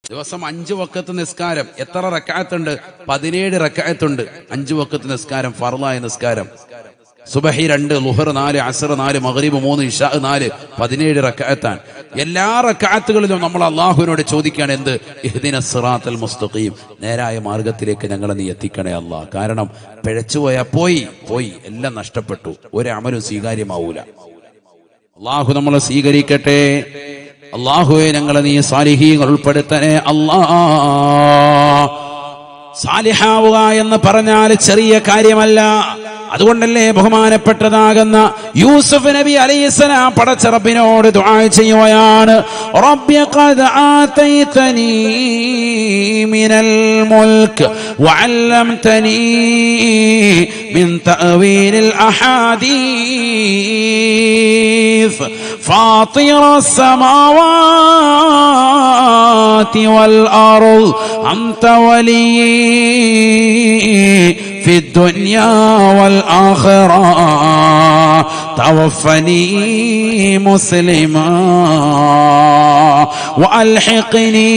ദിവസം അഞ്ചു വക്കത്ത് നിസ്കാരം എത്ര റക്കായത്തുണ്ട് പതിനേഴ് റക്കായത്തുണ്ട് അഞ്ചു വക്കത്ത് നിസ്കാരം ഫർലായ നിസ്കാരം സുബഹി രണ്ട് ലുഹർ നാല് അസർ നാല് മഗ്രിബ് മൂന്ന് ഇഷാ നാല് പതിനേഴ് റക്കായത്താണ് എല്ലാ റക്കായത്തുകളിലും നമ്മൾ അള്ളാഹുവിനോട് ചോദിക്കുകയാണ് എന്ത് ഇഹ്ദിന സിറാത്തൽ മുസ്തഖീം നേരായ മാർഗത്തിലേക്ക് ഞങ്ങളെ നീ എത്തിക്കണേ അല്ലാ കാരണം പിഴച്ചുപോയാ പോയി പോയി എല്ലാം നഷ്ടപ്പെട്ടു ഒരു അമലും സ്വീകാര്യമാവൂല അള്ളാഹു നമ്മളെ സ്വീകരിക്കട്ടെ അള്ളാഹുവെ ഞങ്ങളെ നീ സാലിഹീങ്ങൾ ഉൾപ്പെടുത്തണേ അല്ലാ സാലിഹാവുക എന്ന് പറഞ്ഞാൽ ചെറിയ കാര്യമല്ല അതുകൊണ്ടല്ലേ ബഹുമാനപ്പെട്ടതാകുന്ന യൂസുഫ് നബി അലൈഹിസ്സലാം പടച്ച റബ്ബിനോട് ദുആ ചെയ്യുകയാണ് റബ്ബി ഖദ് ആതൈതനി മിനൽ മുൽക്ക് വഅല്ലംതനി മിൻ തഅവീലിൽ അഹാദീസ് فاطر السماوات والأرض أنت ولي في الدنيا والآخرة توفني مسلما وألحقني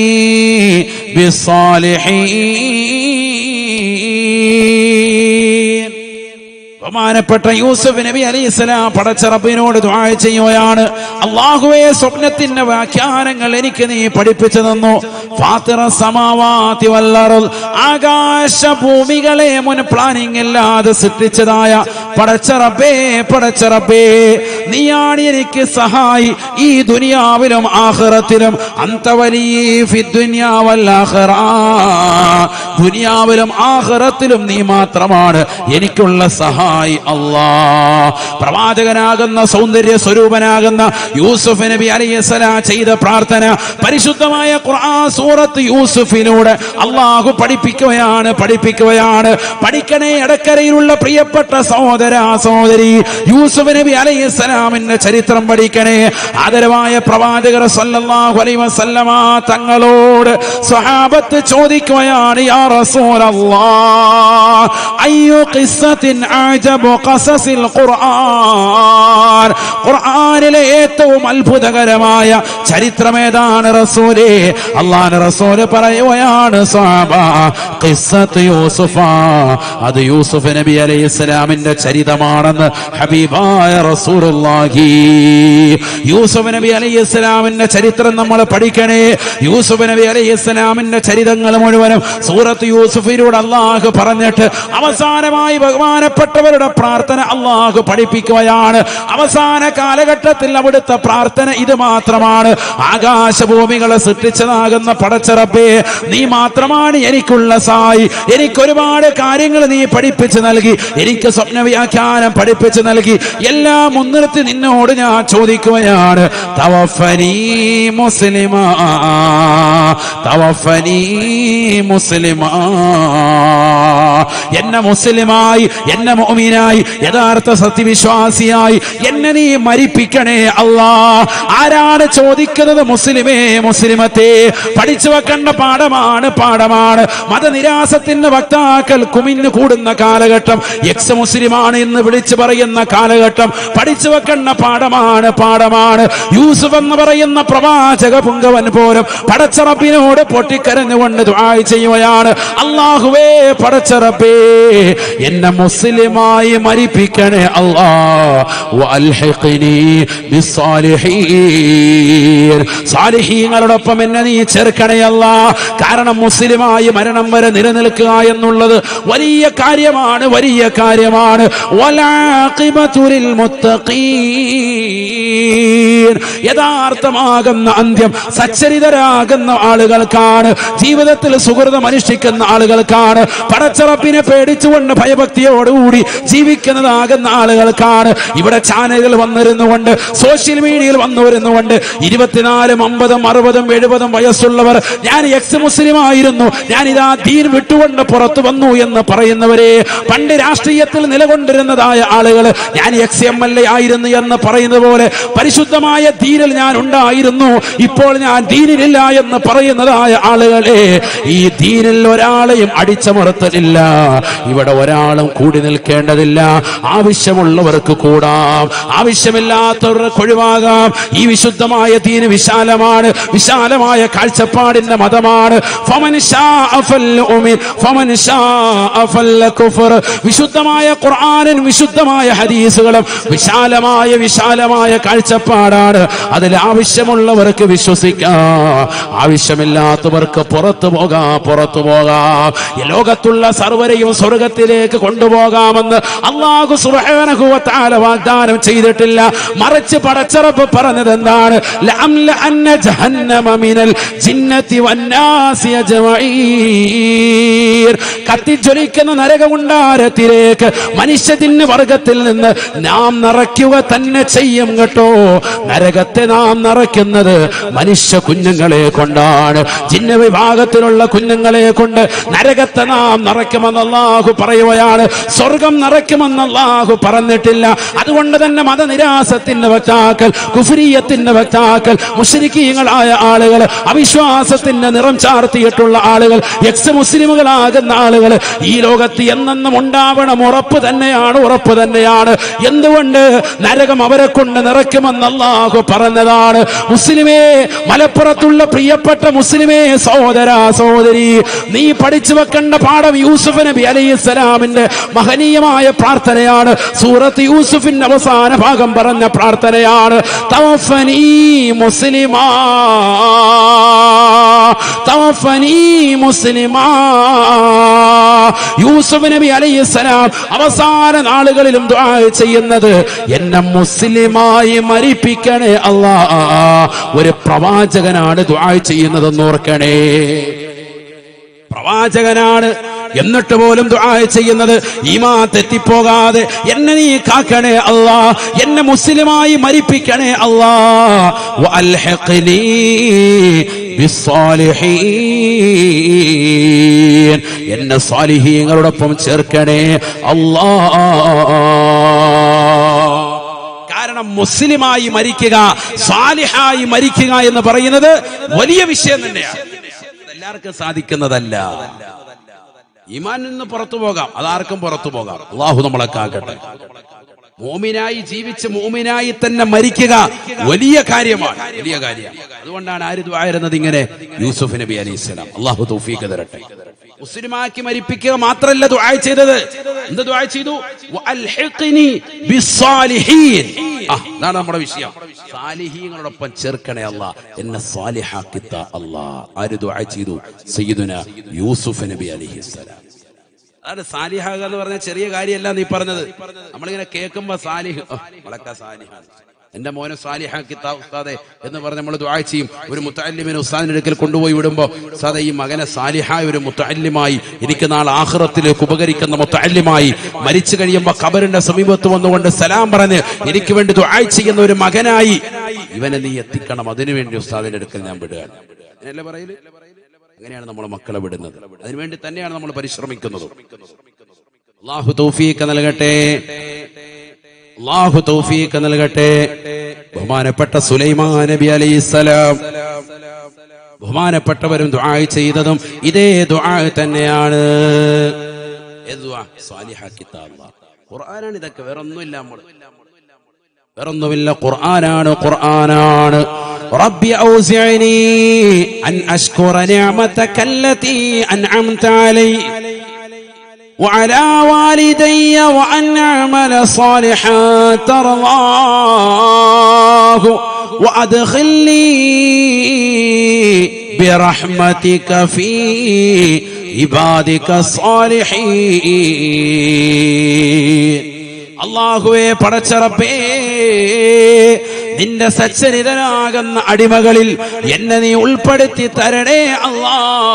بالصالحين ബഹുമാനപ്പെട്ട യൂസുഫ് നബി അലൈഹി സ്വലാം പടച്ച റബ്ബിനോട് ദുആ ചെയ്യുകയാണ് അള്ളാഹുവെ സ്വപ്നത്തിന്റെ വ്യാഖ്യാനങ്ങൾ എനിക്ക് നീ പഠിപ്പിച്ചു തന്നു ഫാത്തിറ സമാവാതി വല്ലറുൽ ആകാശ ഭൂമികളെ മുൻ പ്ലാനിങ് ഇല്ലാതെ സൃഷ്ടിച്ചതായ പടച്ച റബ്ബേ പടച്ച റബ്ബേ നീയാണ് എനിക്ക് സഹായി ഈ ദുനിയാവിലും ആഖിറത്തിലും അന്തവലീ ഫി ദുനിയാ വൽ ആഖിറ ദുനിയാവിലും ആഖിറത്തിലും നീ മാത്രമാണ് എനിക്കുള്ള സഹായി അല്ലാ പ്രവാചകനാകുന്ന സൗന്ദര്യ സ്വരൂപനാകുന്ന യൂസുഫ് നബി അലൈഹിസ്സലാം ചെയ്ത പ്രാർത്ഥന പരിശുദ്ധമായ ഖുർആൻ സൂറത്ത് യൂസുഫിലൂടെ അള്ളാഹു പഠിപ്പിക്കുകയാണ് പഠിപ്പിക്കുകയാണ് പഠിക്കണേ ഇടക്കരയിലുള്ള പ്രിയപ്പെട്ട സഹോദര സഹോദരി യൂസുഫ് നബി അലൈഹിസ്സലാമിന്റെ ചരിത്രം പഠിക്കണേ ആദരവായ പ്രവാചകർ സല്ലല്ലാഹു അലൈഹി വസല്ലമ തങ്ങളോട് സ്വഹാബത്ത് ചോദിക്കുകയാണ് യാ റസൂലല്ലാഹ് അയ്യു ഖിസ്സത്തിൻ അഅജബു ഖസസിൽ ഖുർആൻ ഖുർആനിലെ ഏറ്റവും അത്ഭുതകരമായ ചരിത്രം ഏതാണ് റസൂലേ അള്ളാഹ് റസൂല് പറയുകയാണ് സ്വഹാബ ഖിസ്സത്ത് യൂസുഫ അത് യൂസുഫ് നബി അലൈഹി ഇസ്ലാമിന്റെ ചരിതമാണെന്ന് ഹബീബായ റസൂലുള്ളാഹി യൂസുഫ് നബി അലൈഹി ഇസ്ലാമിന്റെ ചരിത്രം നമ്മൾ പഠിക്കണേ യൂസുഫ് നബി അലൈഹി ഇസ്ലാമിന്റെ ചരിതങ്ങൾ മുഴുവനും സൂറത്ത് യൂസുഫിലൂടെ അള്ളാഹു പറഞ്ഞിട്ട് അവസാനമായി ബഹുമാനപ്പെട്ടവരുടെ പ്രാർത്ഥന അള്ളാഹു പഠിപ്പിക്കുകയാണ് അവസാന കാലഘട്ടത്തിൽ അവിടുത്തെ പ്രാർത്ഥന ഇത് മാത്രമാണ് ആകാശഭൂമികളെ സൃഷ്ടിച്ചതാകുന്ന പടച്ചറപ്പേ നീ മാത്രമാണ് എനിക്കുള്ള സായി എനിക്ക് ഒരുപാട് കാര്യങ്ങൾ നീ പഠിപ്പിച്ചു നൽകി എനിക്ക് സ്വപ്ന വ്യാഖ്യാനം പഠിപ്പിച്ചു നൽകി എല്ലാം മുൻനിർത്തി നിന്നോട് ഞാൻ ചോദിക്കുകയാണ് തവഫനി മുസ്ലിമാ തവഫനി മുസ്ലിമാ എന്നെ മുസ്ലിമായി എന്നെ മോമിനായി യഥാർത്ഥ സത്യവിശ്വാസിയായി എന്നെ നീ മരിപ്പിക്കണേ അല്ലാ ആരാണ് ചോദിക്കുന്നത് മുസ്ലിമേ മുസ്ലിമത്തെ പഠിച്ചു വെക്കേണ്ട പാഠമാണ് പാഠമാണ് മതനിരാസത്തിന്റെ വക്താക്കൾ കുമിഞ്ഞു കൂടുന്ന കാലഘട്ടം എക്സ് മുസ്ലിമാണ് എന്ന് വിളിച്ചു പറയുന്ന കാലഘട്ടം പഠിച്ചു വെക്കേണ്ട പാഠമാണ് പാഠമാണ് യൂസുഫ് എന്ന് പറയുന്ന പ്രവാചക പുങ്കവൻ പോലും പടച്ചറപ്പിനോട് പൊട്ടിക്കരഞ്ഞുകൊണ്ട് ദുആ ചെയ്യുകയാണ് അള്ളാഹുവേ പടച്ചറപ്പേ എന്നെ മുസ്ലിമായി മരിപ്പിക്കണേ അല്ലാ വഅൽഹിഖ്നി ബിസ്സാലിഹീൻ സാലിഹീങ്ങളോടൊപ്പം എന്നെ നീ ചേർക്കണേ അല്ലാ കാരണം മുസ്ലിമായി മരണം വരെ നിലനിൽക്കുക എന്നുള്ളത് വലിയ കാര്യമാണ് വലിയ കാര്യമാണ് വലാഖിബതു ലിൽ മുത്തഖീൻ യഥാർത്ഥമാകുന്ന അന്ത്യം സച്ചരിതരാകുന്ന ആളുകൾക്കാണ് ജീവിതത്തിൽ സുഹൃതം അനുഷ്ഠിക്കുന്ന ആളുകൾക്കാണ് പടച്ചറപ്പിനെ പേടിച്ചുകൊണ്ട് ഭയഭക്തിയോടുകൂടി ജീവിക്കുന്നതാകുന്ന ആളുകൾക്കാണ് ഇവിടെ ചാനലുകൾ വന്നിരുന്നുകൊണ്ട് സോഷ്യൽ മീഡിയയിൽ വന്നു വരുന്നുകൊണ്ട് ഇരുപത്തിനാലും അമ്പതും അറുപതും എഴുപതും വയസ്സുള്ളവർ ഞാൻ എക്സ് മുസ്ലിം ആയിരുന്നു ഞാൻ ഇതാ ദീൻ വിട്ടുകൊണ്ട് പുറത്തു വന്നു എന്ന് പറയുന്നവരെ പണ്ട് രാഷ്ട്രീയത്തിൽ നിലകൊണ്ടിരുന്നതായ ആളുകൾ ഞാൻ എക്സ് എം എൽ എ ആയിരുന്നു എന്ന് പറയുന്നത് പോലെ പരിശുദ്ധമായ ദീനിൽ ഞാൻ ഉണ്ടായിരുന്നു ഇപ്പോൾ ഞാൻ ദീനിലില്ല എന്ന് പറയുന്നതായ സഹോദരങ്ങളായ ആളുകളെ ഈ ദീനിൽ ഒരാളെയും അടിച്ചമർത്തലില്ല ഇവിടെ ഒരാളും കൂടി നിൽക്കേണ്ടതില്ല ആവശ്യമുള്ളവർക്ക് കൂടാം ആവശ്യമില്ലാത്തവർക്ക് ഒഴിവാകാം ഈ വിശുദ്ധമായ ദീന് വിശാലമാണ് വിശാലമായ കാഴ്ചപ്പാടിന്റെ മതമാണ് ഫമൻ ശാഅ ഫൽയുമിൻ, ഫമൻ ശാഅ ഫൽയക്ഫുർ. വിശുദ്ധമായ ഖുർആനും വിശുദ്ധമായ ഹദീസുകളും വിശാലമായ വിശാലമായ കാഴ്ചപ്പാടാണ് അതിൽ ആവശ്യമുള്ളവർക്ക് വിശ്വസിക്കാം ആവശ്യമില്ലാത്തവർക്ക് പുറത്തു പോകാം പുറത്തു പോകാം ഈ ലോകത്തുള്ള സർവരെയും സ്വർഗത്തിലേക്ക് കൊണ്ടുപോകാമെന്ന് അള്ളാഹു സുബ്ഹാനഹു വ തആല വാഗ്ദാനം ചെയ്തിട്ടില്ല മറിച്ച് പടച്ചറപ്പ് പറഞ്ഞത് എന്താണ് ലഅംലഅന്ന ജഹന്നമ മിനൽ ജിന്നതി വന്നാസി അജ്മഈൻ കത്തിജ്വലിക്കുന്ന നരകമുണ്ടാരത്തിലേക്ക് മനുഷ്യതിന് വർഗത്തിൽ നിന്ന് നാം നിറയ്ക്കുക തന്നെ ചെയ്യും കേട്ടോ നരകത്തെ നാം നിറയ്ക്കുന്നത് മനുഷ്യ കുഞ്ഞുങ്ങളെ കൊണ്ടാണ് ജിന്ന വിഭാഗത്തിലുള്ള കുഞ്ഞുങ്ങളെ കൊണ്ട് നരകത്തെ നാം നിറയ്ക്കുമെന്ന് അള്ളാഹു പറയുകയാണ് സ്വർഗം നിറയ്ക്കുമെന്ന് അള്ളാഹു പറഞ്ഞിട്ടില്ല അതുകൊണ്ട് തന്നെ മതനിരാസത്തിന്റെ വക്താക്കൾ കുഫരീയത്തിന്റെ വക്താക്കൾ മുഷരിക്കീങ്ങളായ ആളുകൾ അവിശ്വാസത്തിന്റെ നിറം ചാർത്തിയിട്ടുള്ള ആളുകൾ എക്സ് മുസ്ലിമുകളാകുന്ന ആളുകൾ ഈ ലോകത്ത് എന്നെന്നും ഉണ്ടാവണം ഉറപ്പ് തന്നെയാണ് ഉറപ്പ് തന്നെയാണ് എന്തുകൊണ്ട് നരകം അവരെ കൊണ്ട് നിറയ്ക്കുമെന്ന് അള്ളാഹു പറഞ്ഞതാണ് മുസ്ലിമേ മലപ്പുറത്തുള്ള പ്രിയപ്പെട്ട മുസ്ലിമേ സഹോദര സഹോദരി നീ പഠിച്ചു വെക്കേണ്ട പാഠം യൂസുഫ് നബി അലൈഹി സ്വലാമിന്റെ മഹനീയമായ പ്രാർത്ഥനയാണ് സൂറത്ത് യൂസുഫിന്റെ അവസാന ഭാഗം പറഞ്ഞ പ്രാർത്ഥനയാണ് തവഫനി മുസ്ലിമാ തവഫനി മുസ്ലിമാ യൂസുഫ് നബി അലൈഹി സ്വലാം അവസാന നാളുകളിലും ദുആ ചെയ്യുന്നത് എന്നെ മുസ്ലിമായി മരിപ്പിക്കണേ അല്ലാ ഒരു പ്രവാചകനാണ് ദുആ ചെയ്യുന്നതെന്ന് ഓർക്കണേ പ്രവാചകനാണ് എന്നിട്ട് പോലും ദുആ ചെയ്യുന്നത് ഈമാ തെറ്റിപ്പോകാതെ എന്നെ നീ കാക്കണേ അല്ലാ എന്നെ മുസ്ലിമായി മരിപ്പിക്കണേ അല്ലാ വഅൽഹിഖ്നീ ബിസ്സാലിഹീൻ എന്നെ സാലിഹീങ്ങളോടൊപ്പം ചേർക്കണേ അല്ലാ കാരണം മുസ്ലിമായി മരിക്കുക സാലിഹായി മരിക്കുക എന്ന് പറയുന്നത് വലിയ വിഷയം തന്നെയാണ് എല്ലാവർക്കും സാധിക്കുന്നതല്ല ഈമാനിൽ നിന്ന് പുറത്തു പോകാം അതാർക്കും പുറത്തു പോകാം അള്ളാഹു നമ്മളെ കാക്കട്ടെ മോമിനായി ജീവിച്ച് മോമിനായി തന്നെ മരിക്കുക വലിയ കാര്യമാണ് വലിയ കാര്യമാണ് അതുകൊണ്ടാണ് ആര് ദ്വായിരുന്നത് ഇങ്ങനെ യൂസുഫ് നബി അലൈഹി സ്വലാം അള്ളാഹു തൗഫീഖ് തരട്ടെ മുസ്ലിമാക്കി മരിപ്പിക്കുക മാത്രല്ല ദുആ ചെയ്തത് എന്ത് ദുആ ചെയ്തു വഅൽഹിഖ്നി ബിസ്സാലിഹീൻ ആ അതാണ് നമ്മുടെ വിഷയം സാലിഹീങ്ങളോടൊപ്പം ചേർക്കണേ അല്ലാ എന്നെ സാലിഹാക്കിത്ത അല്ലാ ആര് ദുആ ചെയ്തു സയ്യിദുന യൂസുഫ് നബി അലൈഹിസ്സലാം അതാണ് സാലിഹാക എന്ന് പറഞ്ഞ ചെറിയ കാര്യമല്ല നീ പറഞ്ഞത് നമ്മളിങ്ങനെ കേൾക്കുമ്പോ സാലിഹ് ഓ, നമ്മളൊക്കെ സാലിഹാണ് എന്റെ മോനെ സാലിഹാക്കി താ ഉസ്താദെ എന്ന് പറഞ്ഞ് നമ്മൾ ദുആ ചെയ്യും ഒരു മുത്തല്ലിമിനെ ഉസ്താദിന്റെ അടുക്കൽ കൊണ്ടുപോയി വിടുമ്പോ ഉസ്താദെ ഈ മകനെ സാലിഹായ ഒരു മുത്തല്ലിമായി എനിക്ക് നാളെ ആഹ്റത്തിലേക്ക് ഉപകരിക്കുന്ന മുത്തല്ലിമായി മരിച്ചു കഴിയുമ്പോ ഖബറിന്റെ സമീപത്ത് വന്നുകൊണ്ട് സലാം പറഞ്ഞ് എനിക്ക് വേണ്ടി ദുആ ചെയ്യുന്ന ഒരു മകനായി ഇവനെ നീ എത്തിക്കണം അതിനുവേണ്ടി ഉസ്താദിന്റെ അടുക്കൽ ഞാൻ വിടുകയാണ് അങ്ങനെയല്ലേ പറയല് അങ്ങനെയാണ് നമ്മൾ മക്കളെ വിടുന്നത് അതിനുവേണ്ടി തന്നെയാണ് നമ്മൾ പരിശ്രമിക്കുന്നത് അള്ളാഹു തൗഫീഖ് നൽകട്ടെ അള്ളാഹു തൗഫീഖ് നൽകട്ടെ ബഹുമാനപ്പെട്ട സുലൈമാൻ നബി അലൈഹിസ്സലാം ബഹുമാനപ്പെട്ടവരും ദുആ ചെയ്തതും ഇതേ ദുആ തന്നെയാണ് ഏത് ദുആ? സ്വാലിഹാക്കി താ അല്ലാഹ്. ഖുർആനാണ് ഇതൊക്കെ വേറൊന്നുമില്ല നമ്മൾ വേറൊന്നുമില്ല ഖുർആനാണ് ഖുർആനാണ് റബ്ബി ഔസിഅനി അൻ അഷ്കുറ നിഅമതക അല്ലതി അൻഅംത അലൈ وعلى والدي وأن أعمل صالحا ترضاه وأدخلني برحمتك في عبادك الصالحين അള്ളാഹുവെ പടച്ചറപ്പേ നിന്റെ സച്ചരിതനാകുന്ന അടിമകളിൽ എന്നെ നീ ഉൾപ്പെടുത്തി തരണേ അല്ലാ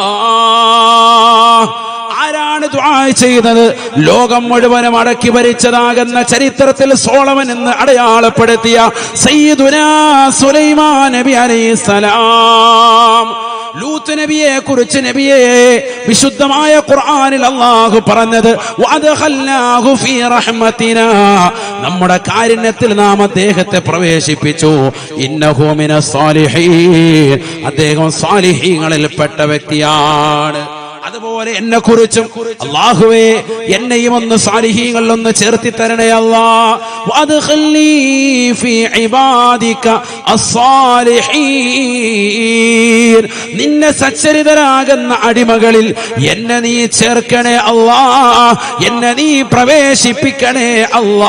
ആരാണ് ദുആ ചെയ്തത് ലോകം മുഴുവനും അടക്കി ഭരിച്ചതാകുന്ന ചരിത്രത്തിൽ സോളമൻ എന്ന് അടയാളപ്പെടുത്തിയ സയ്യിദുനാ സുലൈമാൻ നബി അലൈഹിസ്സലാം ലൂത്ത് നബിയെ കുറിച്ച് നബിയെ വിശുദ്ധമായ ഖുർആനിൽ അള്ളാഹു പറഞ്ഞത് വഅദ്ഖൽനാഹു ഫീ റഹ്മത്തിനാ നമ്മുടെ കാരുണ്യത്തിൽ നാം അദ്ദേഹത്തെ പ്രവേശിപ്പിച്ചു ഇന്നഹു മിനസ് സാലിഹീൻ അദ്ദേഹം സാലിഹീങ്ങളിൽപ്പെട്ട വ്യക്തിയാണ് അതുപോലെ എന്നെ കുറിച്ചും അള്ളാഹുവേ എന്നെയും ഒന്ന് സാലിഹീങ്ങളിൽ ഒന്ന് ചേർത്തി തരണേ അല്ലാ വഅദ്ഖിൽനീ ഫീ ഇബാദിക അസ്സാലിഹീൻ നിന്നെ സച്ചരിതരാകുന്ന അടിമകളിൽ എന്നെ നീ ചേർക്കണേ അല്ലാ എന്നെ നീ പ്രവേശിപ്പിക്കണേ അല്ലാ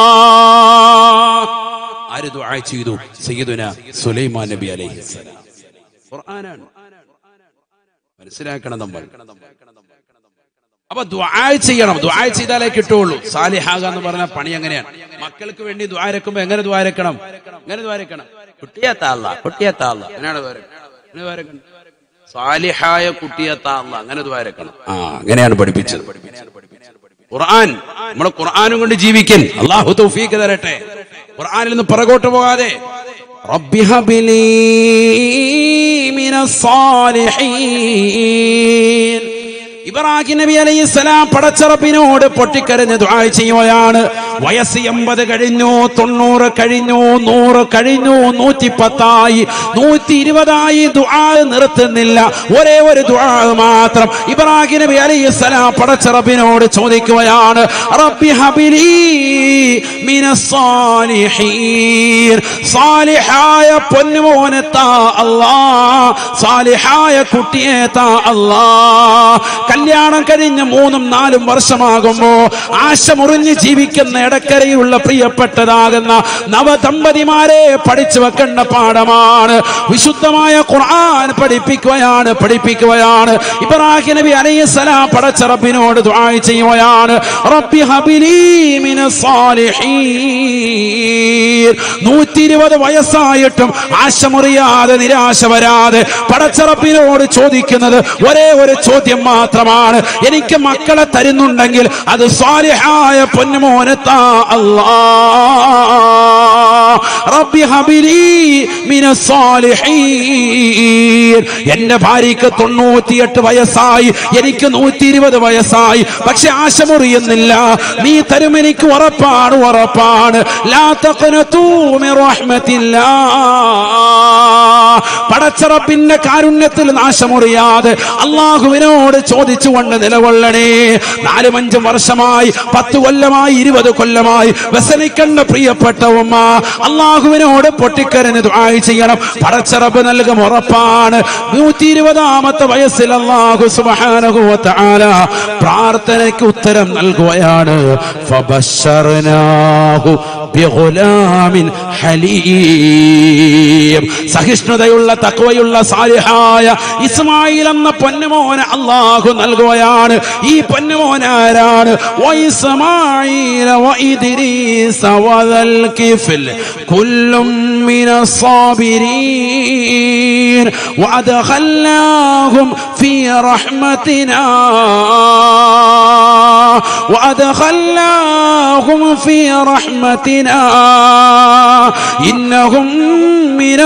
ആര് ദുആ ചെയ്തു സയ്യിദുന സുലൈമാൻ നബി അലൈഹിസ്സലാം ഖുർആനാണ് മനസ്സിലാക്കണം നമ്മൾ അപ്പൊ ദ്വാ ചെയ്യണം ദ്വാ ചെയ്താലേ കിട്ടുള്ളൂ സാലിഹാക എന്ന് പറഞ്ഞ പണി എങ്ങനെയാണ് മക്കൾക്ക് വേണ്ടി ദ്വാരക്കുമ്പോ എങ്ങനെ ദ്വാരക്കണം എങ്ങനെ ദ്വാരക്കണം കുട്ടിയെത്താള്ള കുട്ടിയെത്താള്ള എങ്ങനെയാണ് ദ്വാരക്കണം? എങ്ങനെ ദ്വാരക്കണം? സാലിഹായ കുട്ടിയെത്താള്ള അങ്ങനെ ദ്വാരക്കണം ആ അങ്ങനെയാണ് പഠിപ്പിച്ചത് ഖുർആൻ നമ്മുടെ ഖുർആനും കൊണ്ട് ജീവിക്കൻ അള്ളാഹു തൗഫീഖ് തരട്ടെ ഖുർആനിൽ നിന്ന് പുറകോട്ട് പോകാതെ റബ്ബി ഹബിലി മിനസ് സാലിഹീൻ ഇബ്രാഹിം നബി അലൈഹി സ്വലാം പടച്ചറപ്പിനോട് പൊട്ടിക്കരഞ്ഞ് ദുആ ചെയ്യുകയാണ് വയസ്സ് എൺപത് കഴിഞ്ഞു തൊണ്ണൂറ് കഴിഞ്ഞു നൂറ് കഴിഞ്ഞു നൂറ്റി പത്തായി നൂറ്റി ഇരുപതായി ദുആ നിർത്തുന്നില്ല ഒരേ ഒരു ദുആ മാത്രം ഇബ്രാഹിം നബി അലൈഹി സ്വലാം പടച്ചറപ്പിനോട് ചോദിക്കുകയാണ് റബ്ബി ഹബിലി മിനസ് സാലിഹീൻ സാലിഹായ പൊന്നുമോനെ താ അല്ലാ സാലിഹായ കുട്ടിയെ താ അല്ലാ കല്യാണം കഴിഞ്ഞ് മൂന്നും നാലും വർഷമാകുമ്പോ ആശ മുറിഞ്ഞ് ജീവിക്കുന്ന ഇടക്കരയുള്ള പ്രിയപ്പെട്ടതാകുന്ന നവദമ്പതിമാരെ പഠിച്ചു വെക്കേണ്ട പാഠമാണ് വിശുദ്ധമായ ഖുർആൻ പഠിപ്പിക്കുകയാണ് പഠിപ്പിക്കുകയാണ് ഇബ്രാഹിം നബി അലൈഹി സലാം പടച്ച റബ്ബിനോട് ദുആ ചെയ്യുകയാണ് റബ്ബി ഹബിലി മിനസ് സാലിഹീൻ നൂറ്റി ഇരുപത് വയസ്സായിട്ടും ആശ മുറിയാതെ നിരാശ വരാതെ പടച്ചറപ്പിനോട് ചോദിക്കുന്നത് ഒരേ ഒരു ചോദ്യം മാത്രമാണ് എനിക്ക് മക്കളെ തരുന്നുണ്ടെങ്കിൽ അത് സ്വാലിഹായ പൊന്നുമോനെത്താ അല്ലാ റബ്ബി ഹബിലി മിനസ് സാലിഹീൻ എന്റെ ഭാര്യയ്ക്ക് തൊണ്ണൂറ്റിയെട്ട് വയസ്സായി എനിക്ക് നൂറ്റി ഇരുപത് വയസ്സായി പക്ഷെ ആശ മുറിയുന്നില്ല നീ തരും എനിക്ക് ഉറപ്പാണ് ഉറപ്പാണ് ലാ തഖ്നതൂ മിൻ റഹ്മത്തില്ലാ പടച്ചറപ്പിന്റെ കാരുണ്യത്തിൽ നാശമുറിയാതെ അള്ളാഹുവിനോട് ചോദിച്ചുകൊണ്ട് നിലകൊള്ളണേ നാലും അഞ്ചും വർഷമായി പത്ത് കൊല്ലമായി ഇരുപത് കൊല്ലമായി വ്യസനിക്കേണ്ട പ്രിയപ്പെട്ട ഉമ്മ അള്ളാഹുവിനോട് പൊട്ടിക്കരഞ്ഞ് ദുആയി ചെയ്യണം പടച്ചറപ്പ് നൽകും ഉറപ്പാണ് നൂറ്റി ഇരുപതാമത്തെ വയസ്സിൽ അള്ളാഹു സുബ്ഹാനഹു വ തആല പ്രാർത്ഥനയ്ക്ക് ഉത്തരം നൽകുകയാണ് ഫബശ്ശർനാഹു ബിഗുലാമിൻ ഹലീം സഹിഷ്ണുതയുള്ള തക്വയുള്ള സാലിഹായ ഇസ്മായിൽ എന്ന പൊന്നുമോനെ അള്ളാഹു നൽകുകയാണ് ഈ പൊന്നുമോൻ ആരാണ് വൈസ്മായിൽ വഇദ്രീസ വദൽ കിഫിൽ കുല്ലും മിന الصابرين وأدخلناهم في رحمتنا وأدخلناهم في رحمتنا إنهم من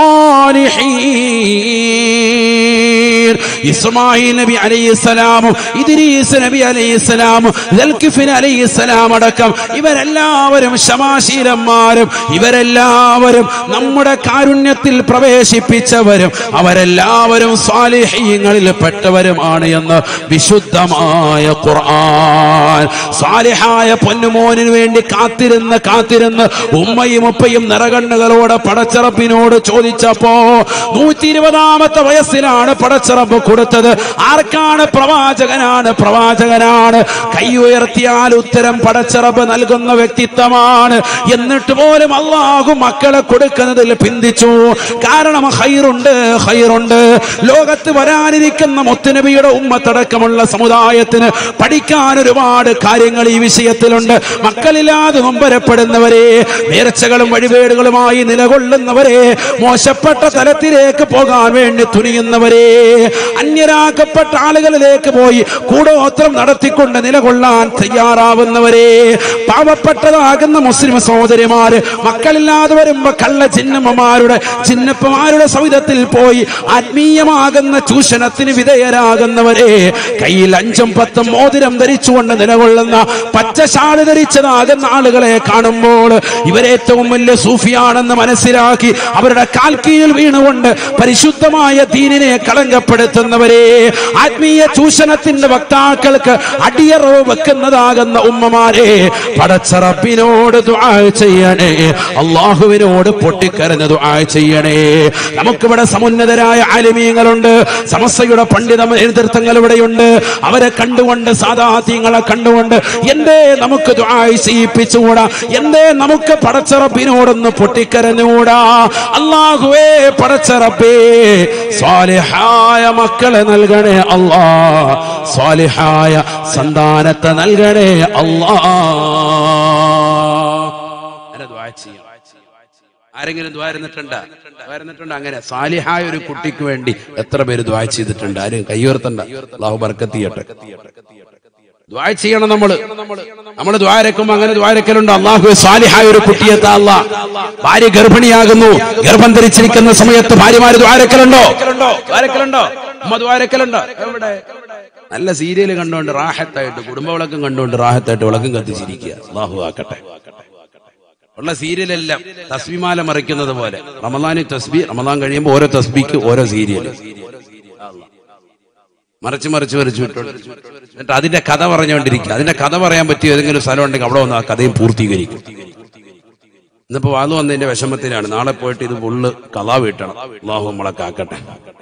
الصالحين ഇസ്മായിൽ നബി അലൈഹിസ്സലാമും ഇദ്രീസ് നബി അലൈഹിസ്സലാമും ദൽകിഫിൻ അലൈഹിസ്സലാം അടക്കം ഇവരെല്ലാവരും ക്ഷമാശീലന്മാരും ഇവരെല്ലാവരും നമ്മുടെ കാരുണ്യത്തിൽ പ്രവേശിപ്പിച്ചവരും അവരെല്ലാവരും സ്വാലിഹീങ്ങളിൽ പെട്ടവരുമാണ് എന്ന് വിശുദ്ധമായ ഖുർആൻ സ്വാലിഹായ പൊന്നുമോനിന് വേണ്ടി കാത്തിരുന്ന് കാത്തിരുന്ന് ഉമ്മയും ഉപ്പയും നിറകണ്ണുകളോടെ പടച്ചറപ്പിനോട് ചോദിച്ചപ്പോ നൂറ്റി ഇരുപതാമത്തെ വയസ്സിലാണ് പടച്ചറപ്പ് കൊടുത്തത് ആർക്കാണ് പ്രവാചകനാണ് പ്രവാചകനാണ് കൈ ഉയർത്തിയാൽ ഉത്തരം പടച്ചറപ്പ് നൽകുന്ന വ്യക്തിത്വമാണ് എന്നിട്ട് പോലും അള്ളാഹു മക്കളെ കൊടുക്കുന്നതിൽ പിന്തിച്ചു കാരണം ഹൈറുണ്ട് ഹൈറുണ്ട് ലോകത്ത് വരാനിരിക്കുന്ന മുത്തുനബിയുടെ ഉമ്മത്തടക്കമുള്ള സമുദായത്തിന് പഠിക്കാൻ ഒരുപാട് കാര്യങ്ങൾ ഈ വിഷയത്തിലുണ്ട് മക്കളില്ലാതെ നൊമ്പരപ്പെടുന്നവരെ നേർച്ചകളും വഴിപേടുകളുമായി നിലകൊള്ളുന്നവരെ മോശപ്പെട്ട തലത്തിലേക്ക് പോകാൻ വേണ്ടി തുനിയുന്നവരെ അന്യരാക്കപ്പെട്ട ആളുകളിലേക്ക് പോയി കൂടോത്രം നടത്തിക്കൊണ്ട് നിലകൊള്ളാൻ തയ്യാറാവുന്നവരെ പാവപ്പെട്ടതാകുന്ന മുസ്ലിം സഹോദരിമാര് മക്കളില്ലാതെ വരുമ്പോ കള്ള ചിന്നമ്മമാരുടെ ചിന്നപ്പമാരുടെ സവിധത്തിൽ പോയി ആത്മീയമാകുന്ന ചൂഷണത്തിന് വിധേയരാകുന്നവരെ കയ്യിൽ അഞ്ചും പത്തും മോതിരം ധരിച്ചുകൊണ്ട് നിലകൊള്ളുന്ന പച്ച ഷാള് ധരിച്ചതാകുന്ന ആളുകളെ കാണുമ്പോൾ ഇവരേറ്റവും വലിയ സൂഫിയാണെന്ന് മനസ്സിലാക്കി അവരുടെ കാൽ കീഴിൽ വീണുകൊണ്ട് പരിശുദ്ധമായ ദീനിനെ കളങ്കപ്പെടുത്തുന്നവരെ ആത്മീയ ചൂഷണത്തിന്റെ വക്താക്കൾക്ക് അടിയറവ് വെക്കുന്നതാകുന്ന ഉമ്മമാരെ പടച്ചറപ്പിനോട് ദുആ ചെയ്യണേ അള്ളാഹുവിനോട് പൊട്ടിക്കരഞ്ഞ് ദുആ ചെയ്യണേ നമുക്കിവിടെ സമുന്നതരായ ആലിമീങ്ങളുണ്ട് സമസ്തയുടെ പണ്ഡിത നേതൃത്വങ്ങൾ ഇവിടെയുണ്ട് അവരെ കണ്ടുകൊണ്ട് സാധാത്യങ്ങളെ കണ്ടുകൊണ്ട് എന്തേ നമുക്ക് ദുആ ചെയ്യിപ്പിച്ചുകൂടാ എന്തേ നമുക്ക് പടച്ചറപ്പിനോടൊന്ന് പൊട്ടിക്കരഞ്ഞുകൂടാ അള്ളാഹുവേ പടച്ചറപ്പേ സ്വാലിഹായ മക്കളെ നൽകണേ അല്ലാ സ്വാലിഹായ സന്താനത്തെ നൽകണേ അല്ലാ അങ്ങനെ ദുആ ചെയ്യാം. ആരെങ്കിലും ദ്വാരുന്നിട്ടുണ്ട് ദ്വാരുന്നിട്ടുണ്ട് അങ്ങനെ സാലിഹായ ഒരു കുട്ടിക്ക് വേണ്ടി എത്ര പേര് ദ്വാ ചെയ്തിട്ടുണ്ട് ആരും കയ്യോർത്തണ്ട അള്ളാഹു ബർക്കത്ത് ചെയ്യട്ടെ ദ്വാ ചെയ്യണം നമ്മള് നമ്മൾ ദ്വാരക്കുമ്പോ അങ്ങനെ ദ്വാരക്കലുണ്ട് അള്ളാഹു സാലിഹായ ഒരു കുട്ടിയെത്താ അല്ല ഭാര്യ ഗർഭിണിയാകുന്നു ഗർഭം ധരിച്ചിരിക്കുന്ന സമയത്ത് ഭാര്യമാര് ദ്വാരക്കലുണ്ടോ ദ്വാരക്കലുണ്ടോ ഉമ്മ ദ്വാരക്കലുണ്ടോ എവിടെ നല്ല സീരിയൽ കണ്ടുകൊണ്ട് റാഹത്തായിട്ട് കുടുംബ വിളക്കം കണ്ടുകൊണ്ട് റാഹത്തായിട്ട് വിളക്കം കത്തിച്ചിരിക്കുക അള്ളാഹു ആക്കട്ടെ ഉള്ള സീരിയലെല്ലാം തസ്ബിമാല മറിക്കുന്നത് പോലെ റമദാനി തസ്ബി റമദാൻ കഴിയുമ്പോൾ ഓരോ തസ്ബിക്ക് ഓരോ സീരിയൽ മറിച്ച് മറിച്ച് മറിച്ച് വിട്ടോണ്ട് എന്നിട്ട് അതിന്റെ കഥ പറഞ്ഞുകൊണ്ടിരിക്കുക അതിന്റെ കഥ പറയാൻ പറ്റിയ ഏതെങ്കിലും സ്ഥലം ഉണ്ടെങ്കിൽ അവിടെ വന്ന് ആ കഥയും പൂർത്തീകരിക്കും ഇന്നിപ്പോ വാതു വന്നതിന്റെ വിഷമത്തിലാണ് നാളെ പോയിട്ട് ഇത് ഫുള്ള് കഥ വീട്ടണം അള്ളാഹു നമ്മളെ കാക്കട്ടെ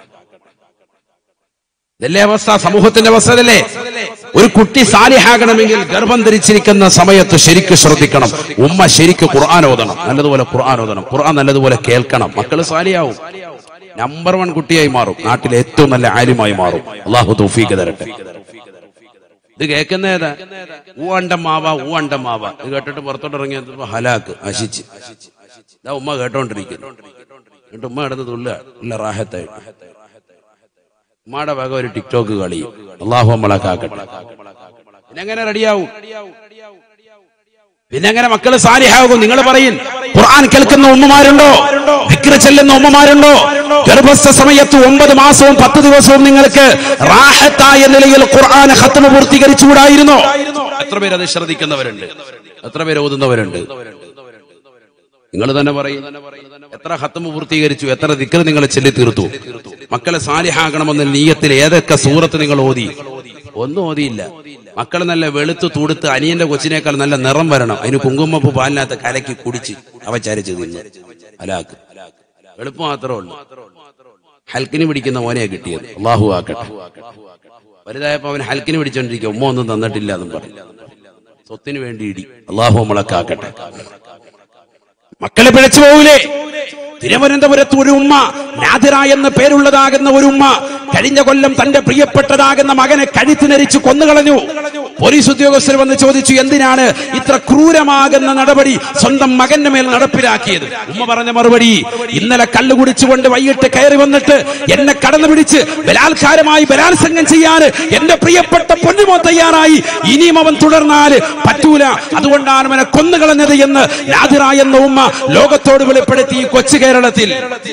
ഇതല്ലേ അവസ്ഥ സമൂഹത്തിന്റെ അവസ്ഥ അതല്ലേ ഒരു കുട്ടി സാലിഹാകണമെങ്കിൽ ഗർഭം ധരിച്ചിരിക്കുന്ന സമയത്ത് ശരിക്ക് ശ്രദ്ധിക്കണം ഉമ്മ ശരിക്ക് ഖുർആൻ ഓതണം നല്ലതുപോലെ ഖുർആൻ ഓതണം ഖുർആൻ നല്ലതുപോലെ കേൾക്കണം മക്കള് സാലിയാവും നമ്പർ വൺ കുട്ടിയായി മാറും നാട്ടിലെ ഏറ്റവും നല്ല ആലിമായി മാറും അള്ളാഹു തൗഫീഖ് തരട്ടെ ഇത് കേൾക്കുന്ന ഏതാ ഊവണ്ട മാവ ഊവണ്ട മാവ ഇത് കേട്ടിട്ട് പുറത്തോട്ട് ഇറങ്ങി ഹലാക്ക് നശിച്ച് ഇതാ ഉമ്മ കേട്ടോണ്ടിരിക്കുന്നു എന്നിട്ട് ഉമ്മ കിടന്ന് തുള്ള ഇല്ല റാഹത്തായി ഉമ്മയുടെ വക ഒരു ടിക്ടോക്ക് കളി അള്ളാഹു നമ്മളെ കാക്കട്ടെ പിന്നെ എങ്ങനെ റെഡിയാവും പിന്നെ എങ്ങനെ മക്കള് സാലിഹാകും നിങ്ങൾ പറയും ഖുർആൻ കേൾക്കുന്ന ഉമ്മമാരുണ്ടോ വിക്ര ചെല്ലുന്ന ഉമ്മമാരുണ്ടോ ഗർഭസ്ഥ സമയത്ത് ഒമ്പത് മാസവും പത്ത് ദിവസവും നിങ്ങൾക്ക് റാഹത്തായ നിലയിൽ ഖുർആൻ ഹത്തമ പൂർത്തീകരിച്ചുകൂടായിരുന്നോ എത്ര പേര് അത് ശ്രദ്ധിക്കുന്നവരുണ്ട് എത്ര പേര് ഓതുന്നവരുണ്ട് നിങ്ങൾ തന്നെ പറയും എത്ര ഹത്തമ പൂർത്തീകരിച്ചു എത്ര ദിക്കർ നിങ്ങൾ ചെല്ലി തീർത്തു മക്കളെ സാലിഹാകണമെന്ന നീയത്തിൽ ഏതൊക്കെ സൂറത്ത് നിങ്ങൾ ഓതി ഒന്നും ഓതിയില്ല മക്കൾ നല്ല വെളുത്ത് തുടുത്ത് അനിയന്റെ കൊച്ചിനേക്കാൾ നല്ല നിറം വരണം അതിന് കുങ്കുമപ്പ് പാലിനകത്ത് കലക്കി കുടിച്ച് അവചാരിച്ച് തിന്നു അലാക്ക് എളുപ്പം മാത്രമേ ഉള്ളൂ ഹൽക്കിന് പിടിക്കുന്ന മോനെ കിട്ടിയത് അള്ളാഹു ആക്കട്ടെ വലുതായപ്പോ അവൻ ഹൽക്കിന് പിടിച്ചോണ്ടിരിക്കുക ഉമ്മ ഒന്നും തന്നിട്ടില്ല എന്നും പറഞ്ഞു സ്വത്തിന് വേണ്ടി ഇടി അള്ളാഹു നമ്മളെ കാക്കട്ടെ മക്കളെ പിഴച്ചു പോകൂലേ തിരുവനന്തപുരത്ത് ഒരു ഉമ്മ നാദിറ എന്ന പേരുള്ളതാകുന്ന ഒരു ഉമ്മ കഴിഞ്ഞ കൊല്ലം തന്റെ പ്രിയപ്പെട്ടതാകുന്ന മകനെ കഴുത്ത് നരിച്ചു കൊന്നുകളഞ്ഞു പോലീസ് ഉദ്യോഗസ്ഥർ വന്ന് ചോദിച്ചു എന്തിനാണ് ഇത്ര ക്രൂരമാകുന്ന നടപടി സ്വന്തം മകന്റെ മേൽ നടപ്പിലാക്കിയത് ഉമ്മ പറഞ്ഞ മറുപടി ഇന്നലെ കള്ളു കുടിച്ചുകൊണ്ട് വൈകിട്ട് കയറി വന്നിട്ട് എന്നെ കടന്നു പിടിച്ച് ബലാത്കാരമായി ബലാത്സംഗം ചെയ്യാൻ എന്റെ പ്രിയപ്പെട്ട പൊന്നുമോ തയ്യാറായി ഇനിയും അവൻ തുടർന്നാൽ പറ്റൂല അതുകൊണ്ടാണ് അവനെ കൊന്നുകളഞ്ഞത് എന്ന് നാദിറ എന്ന ഉമ്മ ലോകത്തോട് വെളിപ്പെടുത്തി ഈ കൊച്ചു കേരളത്തിൽ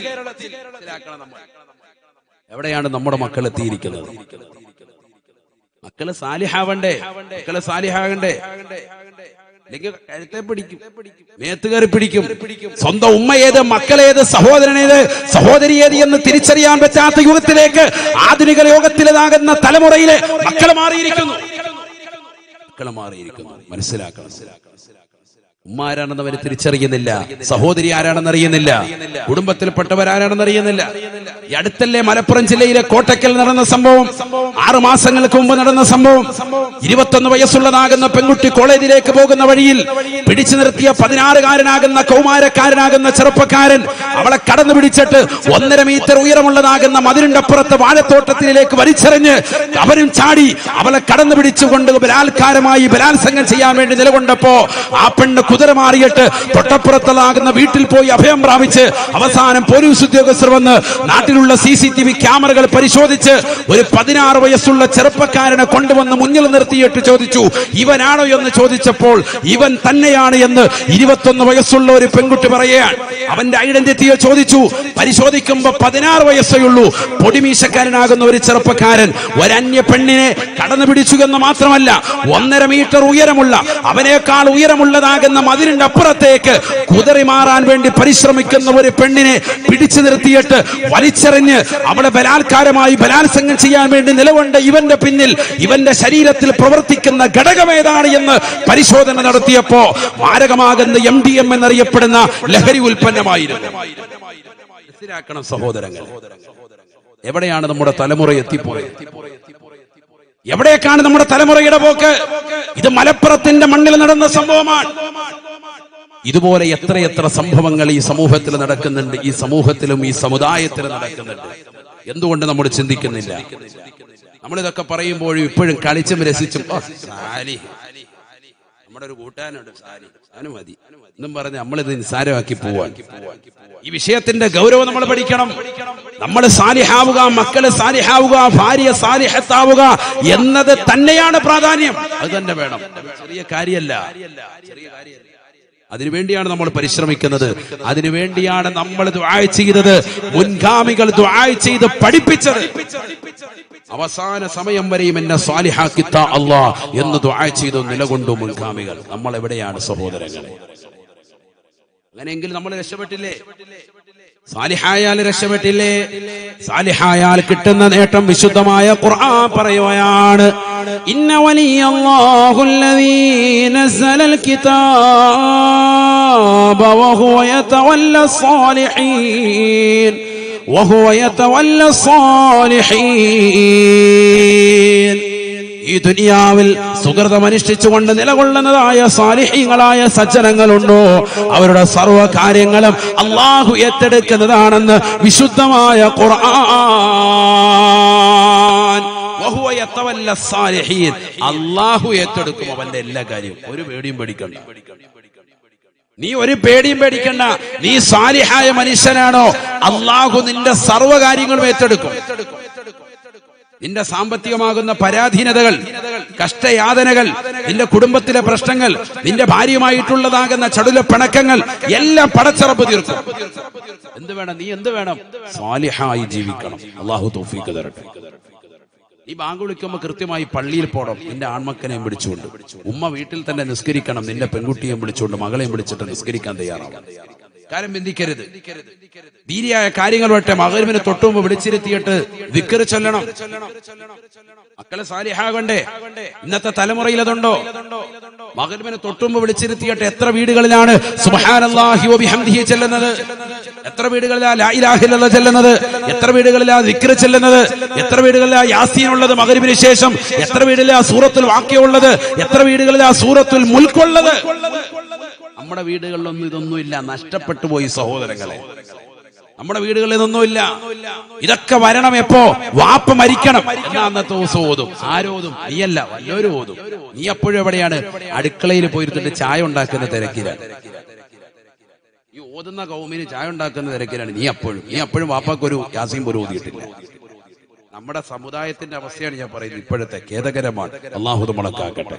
എവിടെയാണ് നമ്മുടെ മക്കൾ എത്തിയിരിക്കുന്നത് മക്കള് സാലിഹാവണ്ടേ മക്കള് സാലിഹാകണ്ടേ അല്ലെങ്കിൽ കഴുത്തെ പിടിക്കും മേത്ത് കയറി പിടിക്കും സ്വന്തം ഉമ്മ ഏത് മക്കളേത് സഹോദരനേത് സഹോദരി ഏത് എന്ന് തിരിച്ചറിയാൻ പറ്റാത്ത യുഗത്തിലേക്ക് ആധുനിക യോഗത്തിലേതാകുന്ന തലമുറയിലെ മക്കൾ മാറിയിരിക്കുന്നു മക്കൾ മാറിയിരിക്കുന്നു മനസ്സിലാക്കണം ഉമ്മ ആരാണെന്ന് അവർ തിരിച്ചറിയുന്നില്ല സഹോദരി ആരാണെന്ന് അറിയുന്നില്ല കുടുംബത്തിൽപ്പെട്ടവരാരാണെന്ന് അറിയുന്നില്ല ഈ അടുത്തല്ലേ മലപ്പുറം ജില്ലയിലെ കോട്ടക്കൽ നടന്ന സംഭവം ആറു മാസങ്ങൾക്ക് മുമ്പ് നടന്ന സംഭവം ഇരുപത്തൊന്ന് വയസ്സുള്ളതാകുന്ന പെൺകുട്ടി കോളേജിലേക്ക് പോകുന്ന വഴിയിൽ പിടിച്ചു നിർത്തിയ പതിനാറുകാരനാകുന്ന കൗമാരക്കാരനാകുന്ന ചെറുപ്പക്കാരൻ അവളെ കടന്നു പിടിച്ചിട്ട് ഒന്നര മീറ്റർ ഉയരമുള്ളതാകുന്ന മതിലിന്റെ അപ്പുറത്ത് വാഴത്തോട്ടത്തിലേക്ക് വലിച്ചെറിഞ്ഞ് അവരും ചാടി അവളെ കടന്നു പിടിച്ചുകൊണ്ട് ബലാത്കാരമായി ബലാത്സംഗം ചെയ്യാൻ വേണ്ടി നിലകൊണ്ടപ്പോ ആ പെണ്ണ് കുതിര മാറിയിട്ട് തൊട്ടപ്പുറത്തുള്ളാകുന്ന വീട്ടിൽ പോയി അഭയം പ്രാപിച്ച് അവസാനം പോലീസ് ഉദ്യോഗസ്ഥർ വന്ന് നാട്ടിലുള്ള സി സി ടി വി ക്യാമറകൾ പരിശോധിച്ച് ഒരു പതിനാറ് വയസ്സുള്ള ചെറുപ്പക്കാരനെ കൊണ്ടുവന്ന് മുന്നിൽ നിർത്തിയിട്ട് ചോദിച്ചു ഇവനാണോ എന്ന് ചോദിച്ചപ്പോൾ ഇവൻ തന്നെയാണ് എന്ന് ഇരുപത്തൊന്ന് വയസ്സുള്ള ഒരു പെൺകുട്ടി പറയുകയാണ് അവന്റെ ഐഡന്റിറ്റിയെ ചോദിച്ചു പരിശോധിക്കുമ്പോ പതിനാറ് വയസ്സേ ഉള്ളൂ പൊടിമീശക്കാരനാകുന്ന ഒരു ചെറുപ്പക്കാരൻ ഒരന്യ പെണ്ണിനെ കടന്നു പിടിച്ചു എന്ന് മാത്രമല്ല ഒന്നര മീറ്റർ ഉയരമുള്ള അവനേക്കാൾ ഉയരമുള്ളതാകുന്ന മതിലിന്റെ അപ്പുറത്തേക്ക് കുതിറി മാറാൻ വേണ്ടി പരിശ്രമിക്കുന്ന ഒരു പെണ്ണിനെ പിടിച്ചു നിർത്തിയിട്ട് വലിച്ചെറിഞ്ഞ് അവളെ ബലാത്കാരമായി ബലാത്സംഗം ചെയ്യാൻ വേണ്ടി നിലകൊണ്ട ഇവന്റെ പിന്നിൽ ഇവന്റെ ശരീരത്തിൽ പ്രവർത്തിക്കുന്ന ഘടകം ഏതാണ് എന്ന് പരിശോധന നടത്തിയപ്പോ മാരകമാകുന്ന എം ഡി എം എന്നറിയപ്പെടുന്ന ലഹരി ഉൽപ്പന്നമായിരുന്നു മനസ്സിലാക്കണം സഹോദരങ്ങൾ എവിടെയാണ് നമ്മുടെ തലമുറ എത്തിപ്പോയത് എവിടേക്കാണ് നമ്മുടെ തലമുറയുടെ പോക്ക് ഇത് മലപ്പുറത്തിന്റെ മണ്ണിൽ നടന്ന സംഭവമാണ് ഇതുപോലെ എത്രയെത്ര സംഭവങ്ങൾ ഈ സമൂഹത്തിൽ നടക്കുന്നുണ്ട് ഈ സമൂഹത്തിലും ഈ സമുദായത്തിലും നടക്കുന്നുണ്ട് എന്തുകൊണ്ട് നമ്മൾ ചിന്തിക്കുന്നില്ല നമ്മളിതൊക്കെ പറയുമ്പോഴും ഇപ്പോഴും കളിച്ചും രസിച്ചും "ഓ, സാലി നമ്മുടെ ഒരു കൂട്ടാനുണ്ട് സാലി അവന് മതി എന്നും പറഞ്ഞ് നമ്മളിത് നിസ്സാരമാക്കി പോവാൻ ഈ വിഷയത്തിന്റെ ഗൗരവം നമ്മൾ പഠിക്കണം നമ്മൾ സാലിഹാവുക മക്കള് സാലിഹാവുക ഭാര്യ സാലിഹത്താവുക എന്നത് തന്നെയാണ് പ്രാധാന്യം അത് തന്നെ വേണം ചെറിയ കാര്യമല്ല ചെറിയ കാര്യമല്ല അതിനുവേണ്ടിയാണ് നമ്മൾ പരിശ്രമിക്കുന്നത് അതിനുവേണ്ടിയാണ് നമ്മൾ ദുആ ചെയ്തത് മുൻഗാമികൾ ദുആ ചെയ്ത് പഠിപ്പിച്ചത് അവസാന സമയം വരെയും എന്നെ സ്വാലിഹാക്കിത്ത അള്ളാ എന്ന് ദുആ ചെയ്തു നിലകൊണ്ടു മുൻഗാമികൾ നമ്മൾ എവിടെയാണ് സഹോദരങ്ങളെ അങ്ങനെയെങ്കിൽ നമ്മൾ രക്ഷപ്പെട്ടില്ലേ സാലിഹായാൽ രക്ഷപ്പെട്ടില്ലേ സാലിഹായാൽ കിട്ടുന്ന നേട്ടം വിശുദ്ധമായ ഖുർആൻ പറയുകയാണ് ഇന്ന വലിയല്ലാഹുല്ലദീ നസ്സലൽ കിതാബ വഹുവ യതവല്ല الصالحين وهو يتولى الصالحين ഈ ദുനിയാവിൽ സുഹൃതമനുഷ്ഠിച്ചുകൊണ്ട് നിലകൊള്ളുന്നതായ സാലിഹ്യങ്ങളായ സജ്ജനങ്ങളുണ്ടോ അവരുടെ സർവ്വ കാര്യങ്ങളും അള്ളാഹു ഏറ്റെടുക്കുന്നതാണെന്ന് വിശുദ്ധമായ ഖുർആൻ വഹുവ യതവല്ല സാലിഹീൻ. അള്ളാഹു ഏറ്റെടുക്കും അവന്റെ എല്ലാ കാര്യവും ഒരു പേടിയും പേടിക്കണ്ട നീ ഒരു പേടിയും പേടിക്കണ്ട നീ സാലിഹായ മനുഷ്യനാണോ അള്ളാഹു നിന്റെ സർവ്വകാര്യങ്ങളും ഏറ്റെടുക്കും നിന്റെ സാമ്പത്തികമാകുന്ന പരാധീനതകൾ കഷ്ടയാതനകൾ നിന്റെ കുടുംബത്തിലെ പ്രശ്നങ്ങൾ നിന്റെ ഭാര്യയുമായിട്ടുള്ളതാകുന്ന ചടുല പിണക്കങ്ങൾ എല്ലാം പടച്ചറപ്പ് തീർക്കും എന്ത് വേണം നീ എന്ത് വേണം സാലിഹായി ജീവിക്കണം അള്ളാഹു തോഫീക്ക് തരട്ടെ നീ ബാങ്ക് വിളിക്കുമ്പോ കൃത്യമായി പള്ളിയിൽ പോകണം നിന്റെ ആൺമക്കനെയും വിളിച്ചുകൊണ്ട് ഉമ്മ വീട്ടിൽ തന്നെ നിസ്കരിക്കണം നിന്റെ പെൺകുട്ടിയെയും വിളിച്ചുകൊണ്ട് മകളെയും വിളിച്ചിട്ട് നിസ്കരിക്കാൻ തയ്യാറാവണം കാര്യം ബന്ധിക്കരുത് ധീരിയായ കാര്യങ്ങൾ വട്ടെ മകരിവിന് തൊട്ടുമുമ്പ് വിളിച്ചിരുത്തിയിട്ട് വിക്കറ് ചൊല്ലണം മക്കളെ സാലിഹാകണ്ടേ ഇന്നത്തെ തലമുറയിൽ അതുണ്ടോ മകരിവിന് തൊട്ടുമുമ്പ് വിളിച്ചിരുത്തിയിട്ട് എത്ര വീടുകളിലാണ് സുബ്ഹാനല്ലാഹി വബിഹംദിഹി ചെല്ലുന്നത് എത്ര വീടുകളിലാ ലാ ഇലാഹ ഇല്ലല്ലാഹ് ചെല്ലുന്നത് എത്ര വീടുകളിലാ ദിക്ർ ചെല്ലുന്നത് എത്ര വീടുകളിലാ യാസീൻ ഉള്ളത് മകരിവിന് ശേഷം എത്ര വീടുകളിലാ സൂറത്തുൽ വാക്യമുള്ളത് എത്ര വീടുകളിലാ സൂറത്തുൽ മുൽക്കുള്ളത് നമ്മുടെ വീടുകളിലൊന്നും ഇതൊന്നുമില്ല നഷ്ടപ്പെട്ടു പോയി സഹോദരങ്ങളെ നമ്മുടെ വീടുകളിൽ ഇതൊന്നുമില്ല ഇതൊക്കെ വരണം എപ്പോ വാപ്പ മരിക്കണം എന്നാ അന്നത്തെ ദിവസം ഓതും ആരോതും നീയല്ല വല്ലവരും ഓതും നീ എപ്പോഴും എവിടെയാണ് അടുക്കളയിൽ പോയിരുന്നിട്ട് ചായ ഉണ്ടാക്കുന്ന തിരക്കിലാണ് ഈ ഓതുന്ന കൗമിന് ചായ ഉണ്ടാക്കുന്ന തിരക്കിലാണ് നീ അപ്പോഴും നീ അപ്പോഴും വാപ്പാക്കൊരു യാസീം പോലും ഓതിയിട്ടില്ല നമ്മുടെ സമുദായത്തിന്റെ അവസ്ഥയാണ് ഞാൻ പറയുന്നത് ഇപ്പോഴത്തെ ഖേദകരമാണ് അള്ളാഹു നമ്മളെ കാക്കട്ടെ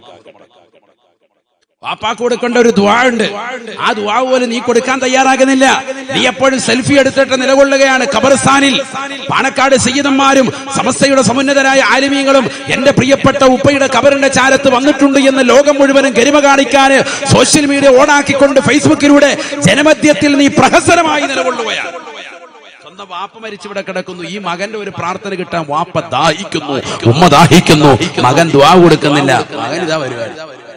വാപ്പാക്ക് കൊടുക്കേണ്ട ഒരു ദുആ ഉണ്ട് ആ ദുആ പോലും നീ കൊടുക്കാൻ തയ്യാറാകുന്നില്ല നീ എപ്പോഴും സെൽഫി എടുത്തിട്ട് നിലകൊള്ളുകയാണ് ഖബർസ്ഥാനിൽ പാണക്കാട് സയ്യിദന്മാരും സമസ്തയുടെ സമുന്നതരായ ആലിമീങ്ങളും എന്റെ പ്രിയപ്പെട്ട ഉപ്പയുടെ ഖബറിന്റെ ചാരത്ത് വന്നിട്ടുണ്ട് എന്ന് ലോകം മുഴുവനും ഗരിമ കാണിക്കാൻ സോഷ്യൽ മീഡിയ ഓണാക്കിക്കൊണ്ട് ഫേസ്ബുക്കിലൂടെ ജനമധ്യത്തിൽ നീ പ്രഹസനമായി നിലകൊള്ളുകയാണ് സ്വന്തം വാപ്പ മരിച്ചിവിടെ കിടക്കുന്നു ഈ മകന്റെ ഒരു പ്രാർത്ഥന കിട്ടാൻ വാപ്പ ദാഹിക്കുന്നു ഉമ്മ ദാഹിക്കുന്നു മകൻ ദ്വാ കൊടുക്കുന്നില്ല മകൻ ഇതാ വരുവാണ്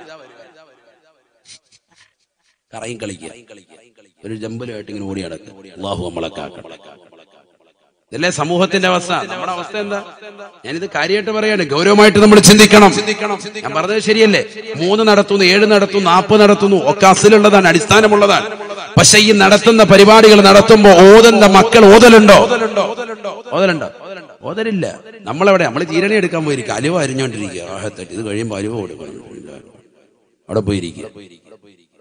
കറയും കളിക്കുക ഒരു ജമ്പലുമായിട്ട് ഇങ്ങനെ ഓടി നടക്കും അള്ളാഹു നമ്മളെ കാക്കട്ടെ ഇതല്ലേ സമൂഹത്തിന്റെ അവസ്ഥ നമ്മുടെ അവസ്ഥ എന്താ ഞാനിത് കാര്യമായിട്ട് പറയാണ് ഗൗരവമായിട്ട് നമ്മൾ ചിന്തിക്കണം ഞാൻ പറഞ്ഞത് ശരിയല്ലേ മൂന്ന് നടത്തുന്നു ഏഴ് നടത്തുന്നു നാൽപ്പത് നടത്തുന്നു ഒക്കെ അസിലുള്ളതാണ് അടിസ്ഥാനമുള്ളതാണ് പക്ഷെ ഈ നടത്തുന്ന പരിപാടികൾ നടത്തുമ്പോ ഓതുന്ന മക്കൾ ഓതലുണ്ടോ ഓതലുണ്ടോ ഓതലില്ല നമ്മളെവിടെ നമ്മൾ ജീരണി എടുക്കാൻ പോയിരിക്കും അലുവ അരിഞ്ഞോണ്ടിരിക്കുക ആഹത്തട്ട് ഇത് കഴിയുമ്പോൾ അലുവ കൊടുക്കണം അവിടെ പോയിരിക്കുക